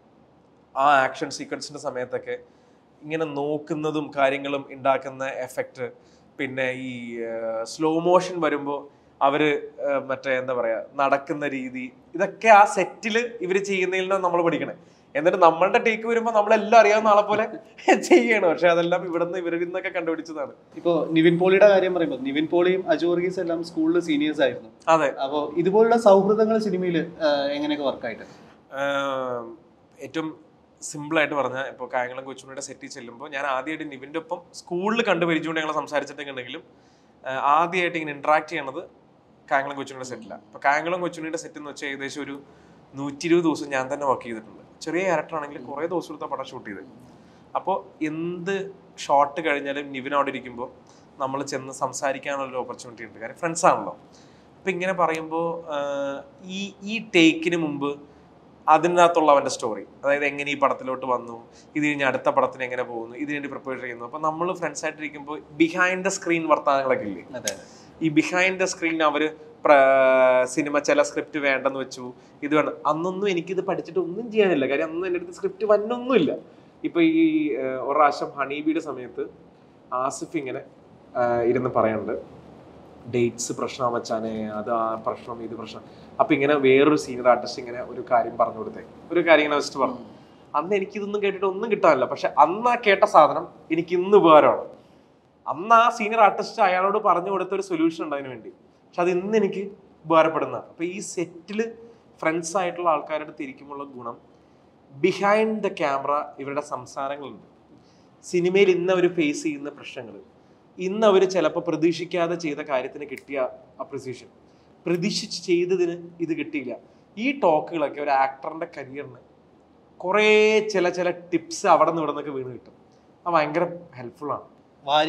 ആ ആക്ഷൻ സീക്വൻസിന്റെ സമയത്തൊക്കെ ഇങ്ങനെ നോക്കുന്നതും കാര്യങ്ങളും ഉണ്ടാക്കുന്ന എഫക്റ്റ് പിന്നെ ഈ സ്ലോ മോഷൻ വരുമ്പോൾ അവര് ആ, മറ്റേ എന്താ പറയാ നടക്കുന്ന രീതി ഇതൊക്കെ ആ സെറ്റിൽ ഇവർ ചെയ്യുന്നതിൽ നിന്ന് നമ്മൾ പഠിക്കണേ എന്നിട്ട് നമ്മളുടെ ടേക്ക് വരുമ്പോൾ നമ്മളെല്ലാം അറിയാവുന്ന ആളെ പോലെ ചെയ്യണം പക്ഷെ അതെല്ലാം ഇവിടുന്ന് ഇവരിൽ നിന്നൊക്കെ കണ്ടുപിടിച്ചതാണ് ഇപ്പോ നിവിൻ പോളിയുടെ കാര്യം പറയുമ്പോൾ നിവിൻ പോളിയും അജു വർഗീസ് എല്ലാം സ്കൂളിൽ സീനിയേഴ്സ് ആയിരുന്നു അതെ അപ്പോൾ ഇതുപോലുള്ള സൗഹൃദങ്ങൾ സിനിമയിൽ എങ്ങനെയൊക്കെ വർക്കായിട്ട് ആഹ് ഏറ്റവും സിമ്പിൾ ആയിട്ട് പറഞ്ഞാൽ ഇപ്പോൾ കായംകുളം കൊച്ചുണ്ണിയുടെ സെറ്റിൽ ചെല്ലുമ്പോൾ ഞാൻ ആദ്യമായിട്ട് നിവിൻ്റെ ഒപ്പം സ്കൂളിൽ കണ്ടു പരിചയമുണ്ട് ഞങ്ങൾ സംസാരിച്ചിട്ടൊക്കെ ഉണ്ടെങ്കിലും ആഹ് ആദ്യമായിട്ട് ഇങ്ങനെ ഇന്ററാക്ട് ചെയ്യണത് കായംകുളം കൊച്ചുണ്ണിയുടെ സെറ്റിലാണ് അപ്പോൾ കായംകുളം കൊച്ചുണ്ണിയുടെ സെറ്റ് എന്ന് വെച്ചാൽ ഏകദേശം ഒരു നൂറ്റി ഇരുപത് ദിവസം ഞാൻ തന്നെ വർക്ക് ചെയ്തിട്ടുണ്ട് ചെറിയ ക്യാരക്ടർ ആണെങ്കിൽ കുറേ ദിവസം എടുത്ത പടം ഷൂട്ട് ചെയ്ത് അപ്പോൾ എന്ത് ഷോട്ട് കഴിഞ്ഞാലും നിവിൻ അവിടെ ഇരിക്കുമ്പോൾ നമ്മൾ ചെന്ന് സംസാരിക്കാനുള്ള ഒരു ഓപ്പർച്യൂണിറ്റി ഉണ്ട് കാര്യം ഫ്രണ്ട്സ് ആണല്ലോ അപ്പം ഇങ്ങനെ പറയുമ്പോൾ ഈ ഈ ടേക്കിന് മുമ്പ് അതിനകത്തുള്ള അവൻ്റെ സ്റ്റോറി അതായത് എങ്ങനെ ഈ പടത്തിലോട്ട് വന്നു ഇത് കഴിഞ്ഞ് അടുത്ത പടത്തിന് എങ്ങനെ പോകുന്നു ഇതിന് വേണ്ടി പ്രിപ്പയർ ചെയ്യുന്നു അപ്പം നമ്മൾ ഫ്രണ്ട്സ് ആയിട്ടിരിക്കുമ്പോൾ ബിഹൈൻഡ് ദ സ്ക്രീൻ വർത്തമാനങ്ങളൊക്കെ ഇല്ലേ അതെ ഈ ബിഹൈൻഡ് ദ സ്ക്രീൻ അവർ സിനിമ ചില സ്ക്രിപ്റ്റ് വേണ്ടെന്ന് വെച്ചു ഇത് വേണ്ട അന്നൊന്നും എനിക്കിത് പഠിച്ചിട്ട് ഒന്നും ചെയ്യാനില്ല കാര്യം അന്ന് എൻ്റെ അടുത്ത് സ്ക്രിപ്റ്റ് വന്നൊന്നുമില്ല ഇപ്പൊ ഈ ഏഹ്, ഒരു പ്രാവശ്യം ഹണീബിയുടെ സമയത്ത് ആസിഫ് ഇങ്ങനെ ആഹ്, ഇരുന്ന് പറയുന്നുണ്ട് ഡേറ്റ്സ് പ്രശ്നം വെച്ചാനെ അത് ആ പ്രശ്നം ഇത് പ്രശ്നം അപ്പൊ ഇങ്ങനെ വേറൊരു സീനിയർ ആർട്ടിസ്റ്റ് ഇങ്ങനെ ഒരു കാര്യം പറഞ്ഞു കൊടുത്തേ ഒരു കാര്യം ഇങ്ങനെ വെച്ചിട്ട് പറഞ്ഞു അന്ന് എനിക്കിതൊന്നും കേട്ടിട്ട് ഒന്നും കിട്ടാനില്ല പക്ഷെ അന്ന് ആ കേട്ട സാധനം എനിക്ക് ഇന്ന് ഉപകാരമാണ് അന്ന് ആ സീനിയർ ആർട്ടിസ്റ്റ് അയാളോട് പറഞ്ഞു കൊടുത്ത ഒരു സൊല്യൂഷൻ ഉണ്ട് അതിന് വേണ്ടി പക്ഷെ അത് ഇന്ന് എനിക്ക് ഉപകാരപ്പെടുന്ന അപ്പൊ ഈ സെറ്റിൽ ഫ്രണ്ട്സ് ആയിട്ടുള്ള ആൾക്കാരുടെ അടുത്ത് ഇരിക്കുമ്പോഴുള്ള ഗുണം ബിഹൈൻഡ് ദ ക്യാമറ ഇവരുടെ സംസാരങ്ങളുണ്ട് സിനിമയിൽ ഇന്ന് അവർ ഫേസ് ചെയ്യുന്ന പ്രശ്നങ്ങൾ ഇന്ന് അവർ ചിലപ്പോൾ പ്രതീക്ഷിക്കാതെ ചെയ്ത കാര്യത്തിന് കിട്ടിയ അപ്രിസിയേഷൻ പ്രതീക്ഷിച്ച് ചെയ്തതിന് ഇത് കിട്ടിയില്ല ഈ ടോക്കുകളൊക്കെ ഒരു ആക്ടറിന്റെ കരിയറിന് കുറേ ചില ചില ടിപ്സ് അവിടെ നിന്ന് ഇവിടെ നിന്നൊക്കെ വീണ് കിട്ടും അത് ഭയങ്കര ഹെൽപ്ഫുൾ ആണ്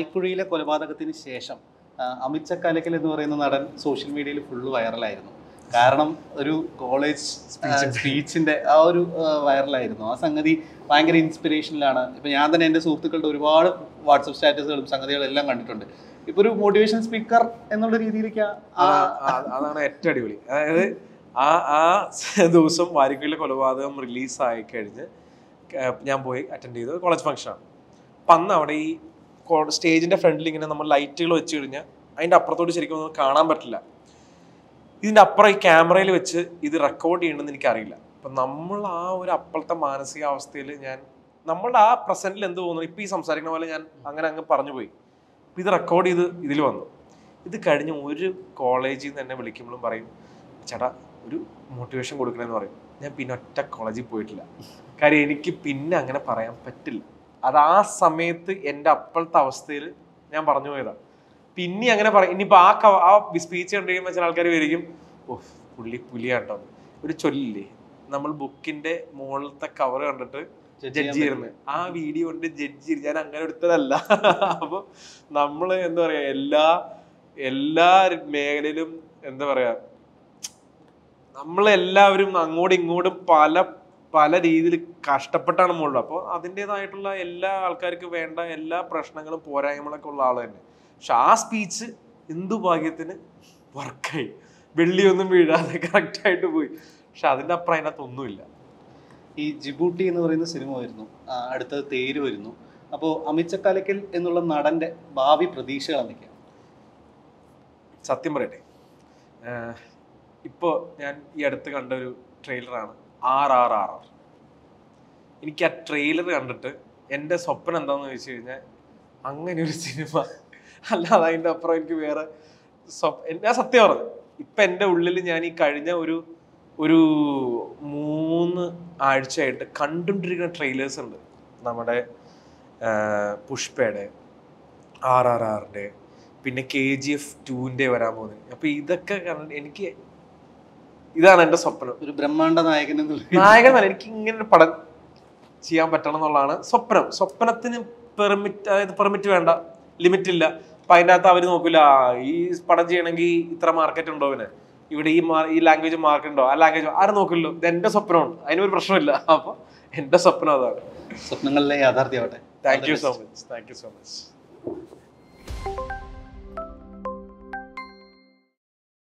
വാരിക്കുഴിയിലെ കൊലപാതകത്തിന് ശേഷം ആ, അമിത് ചക്കാലക്കൽ എന്ന് പറയുന്ന നടൻ സോഷ്യൽ മീഡിയയിൽ ഫുള്ള് വൈറലായിരുന്നു കാരണം ഒരു കോളേജ് സ്പീച്ചിന്റെ ആ ഒരു വൈറലായിരുന്നു ആ സംഗതി ഭയങ്കര ഇൻസ്പിറേഷനിലാണ് ഇപ്പൊ ഞാൻ തന്നെ എൻ്റെ സുഹൃത്തുക്കളുടെ ഒരുപാട് വാട്സപ്പ് സ്റ്റാറ്റസുകളും സംഗതികളും എല്ലാം കണ്ടിട്ടുണ്ട് ഇപ്പൊ ഒരു മോട്ടിവേഷൻ സ്പീക്കർ എന്നുള്ള രീതിയിലേക്ക് ആ- ആ ആ- അതാണ് ഏറ്റവും അടിപൊളി അതായത് ആ ആ ദിവസം വാരിക്കുള്ളിലെ കൊലപാതകം റിലീസായി കഴിഞ്ഞ് ക- ഞാൻ പോയി അറ്റൻഡ് ചെയ്തത് കോളേജ് ഫംഗ്ഷനാണ് അപ്പം അന്ന് അവിടെ ഈ സ്റ്റേജിന്റെ ഫ്രണ്ടിൽ ഇങ്ങനെ നമ്മൾ ലൈറ്റുകൾ വെച്ച് കഴിഞ്ഞാൽ അതിന്റെ അപ്പുറത്തോട്ട് ശരിക്കും ഒന്നും കാണാൻ പറ്റില്ല ഇതിന്റെ അപ്പുറം ഈ ക്യാമറയിൽ വെച്ച് ഇത് റെക്കോർഡ് ചെയ്യണമെന്ന് എനിക്കറിയില്ല അപ്പം നമ്മൾ ആ ഒരു അപ്പോഴത്തെ മാനസികാവസ്ഥയിൽ ഞാൻ നമ്മളുടെ ആ പ്രസന്റിൽ എന്ത് തോന്നുന്നു ഇപ്പം ഈ സംസാരിക്കുന്ന പോലെ ഞാൻ അങ്ങനെ അങ്ങ് പറഞ്ഞു പോയി അപ്പം ഇത് റെക്കോർഡ് ചെയ്ത് ഇതിൽ വന്നു ഇത് കഴിഞ്ഞ് ഒരു കോളേജിൽ നിന്ന് എന്നെ വിളിക്കുമ്പോഴും പറയും ചേട്ടാ ഒരു മോട്ടിവേഷൻ കൊടുക്കണമെന്ന് പറയും ഞാൻ പിന്നെ ഒറ്റ കോളേജിൽ പോയിട്ടില്ല കാര്യം എനിക്ക് പിന്നെ അങ്ങനെ പറയാൻ പറ്റില്ല അത് ആ സമയത്ത് എൻ്റെ അപ്പോഴത്തെ അവസ്ഥയിൽ ഞാൻ പറഞ്ഞു പോയതാണ് പിന്നെ അങ്ങനെ പറയും ഇനിയിപ്പോൾ ആ കവ ആ സ്പീച്ച് കണ്ടു കഴിയുമ്പോൾ ചില ആൾക്കാർ വരികയും ഓ പുള്ളി പുലിയാട്ടോ ഒരു ചൊല്ലില്ലേ നമ്മൾ ബുക്കിന്റെ മുകളിലത്തെ കവർ കണ്ടിട്ട് Judge ജഡ്ജ് ചെയ്യാൻ ചെയ്യുന്നത് ആ വീഡിയോ കൊണ്ട് ജഡ്ജ് ചെയ്ത് ഞാൻ അങ്ങനെ എടുത്തതല്ല അപ്പൊ നമ്മള് എന്താ പറയാ എല്ലാ എല്ലാ മേഖലയിലും എന്താ പറയാ നമ്മളെല്ലാവരും അങ്ങോട്ടും ഇങ്ങോട്ടും പല പല രീതിയിൽ കഷ്ടപ്പെട്ടാണ് മുകളിൽ അപ്പോൾ അതിൻ്റെതായിട്ടുള്ള എല്ലാ ആൾക്കാർക്ക് വേണ്ട എല്ലാ പ്രശ്നങ്ങളും പോരായ്മകളൊക്കെ ഉള്ള ആൾ തന്നെ പക്ഷെ ആ സ്പീച്ച് എന്തു ഭാഗ്യത്തിന് വർക്കായി വെള്ളിയൊന്നും വീഴാതെ കറക്റ്റായിട്ട് പോയി പക്ഷെ അതിൻ്റെ അപ്പുറം അതിനകത്ത് ഒന്നുമില്ല ഈ ജിബൂട്ടി എന്ന് പറയുന്ന സിനിമ വരുന്നു ആ, അടുത്തത് തേര് വരുന്നു അപ്പോൾ അമിത് ചക്കാലക്കൽ എന്നുള്ള നടന്റെ ഭാവി പ്രതീക്ഷകൾ എന്തൊക്കെയാണ് സത്യം പറയട്ടെ ആഹ് ഇപ്പോ ഞാൻ ഈ അടുത്ത് കണ്ട ഒരു ട്രെയിലറാണ് ആർ ആർ ആർ ആർ എനിക്ക് ആ ട്രെയിലർ കണ്ടിട്ട് എൻ്റെ സ്വപ്നം എന്താണെന്ന് ചോദിച്ചു കഴിഞ്ഞാൽ അങ്ങനെ ഒരു സിനിമ അല്ലാതെ അതിൻ്റെ അപ്പുറം എനിക്ക് വേറെ സ്വപ് ഞാൻ സത്യം പറഞ്ഞു ഇപ്പം എൻ്റെ ഉള്ളിൽ ഞാൻ ഈ കഴിഞ്ഞ ഒരു ഒരു മൂന്ന് ആഴ്ചയായിട്ട് കണ്ടുകൊണ്ടിരിക്കുന്ന ട്രെയിലേഴ്സ് ഉണ്ട് നമ്മുടെ ആഹ് പുഷ്പയുടെ ആർ ആർ ആറിൻ്റെ പിന്നെ കെ ജി എഫ് ടുവിൻ്റെ വരാൻ പോകുന്നത് അപ്പൊ ഇതൊക്കെ കണ്ടിട്ട് എനിക്ക് ഇതാണ് എൻ്റെ സ്വപ്നം ഒരു ബ്രഹ്മാണ്ഡ നായകൻ എന്നുള്ള നായകനല്ല എനിക്ക് ഇങ്ങനെ ഒരു പടം ചെയ്യാൻ പറ്റണം എന്നുള്ളതാണ് സ്വപ്നം സ്വപ്നത്തിന് പെർമിറ്റ് അതായത് പെർമിറ്റ് വേണ്ട ലിമിറ്റ് ഇല്ല അപ്പൊ അതിൻ്റെ അകത്ത് അവർ നോക്കില്ല ഈ പടം ചെയ്യണമെങ്കിൽ ഇത്ര മാർക്കറ്റ് ഉണ്ടോ പിന്നെ ഇവിടെ ഈ മാ- ഈ ലാംഗ്വേജ് മാർക്ക് ഉണ്ടോ ആ ലാംഗ്വേജ് ആരും നോക്കില്ലോ ഇത് എൻ്റെ സ്വപ്നമാണ് അതിനൊരു പ്രശ്നമില്ല അപ്പൊ എൻ്റെ സ്വപ്നം അതാണ് സ്വപ്നങ്ങളിലെ യാഥാർത്ഥ്യമാവട്ടെ thank you so much thank you so much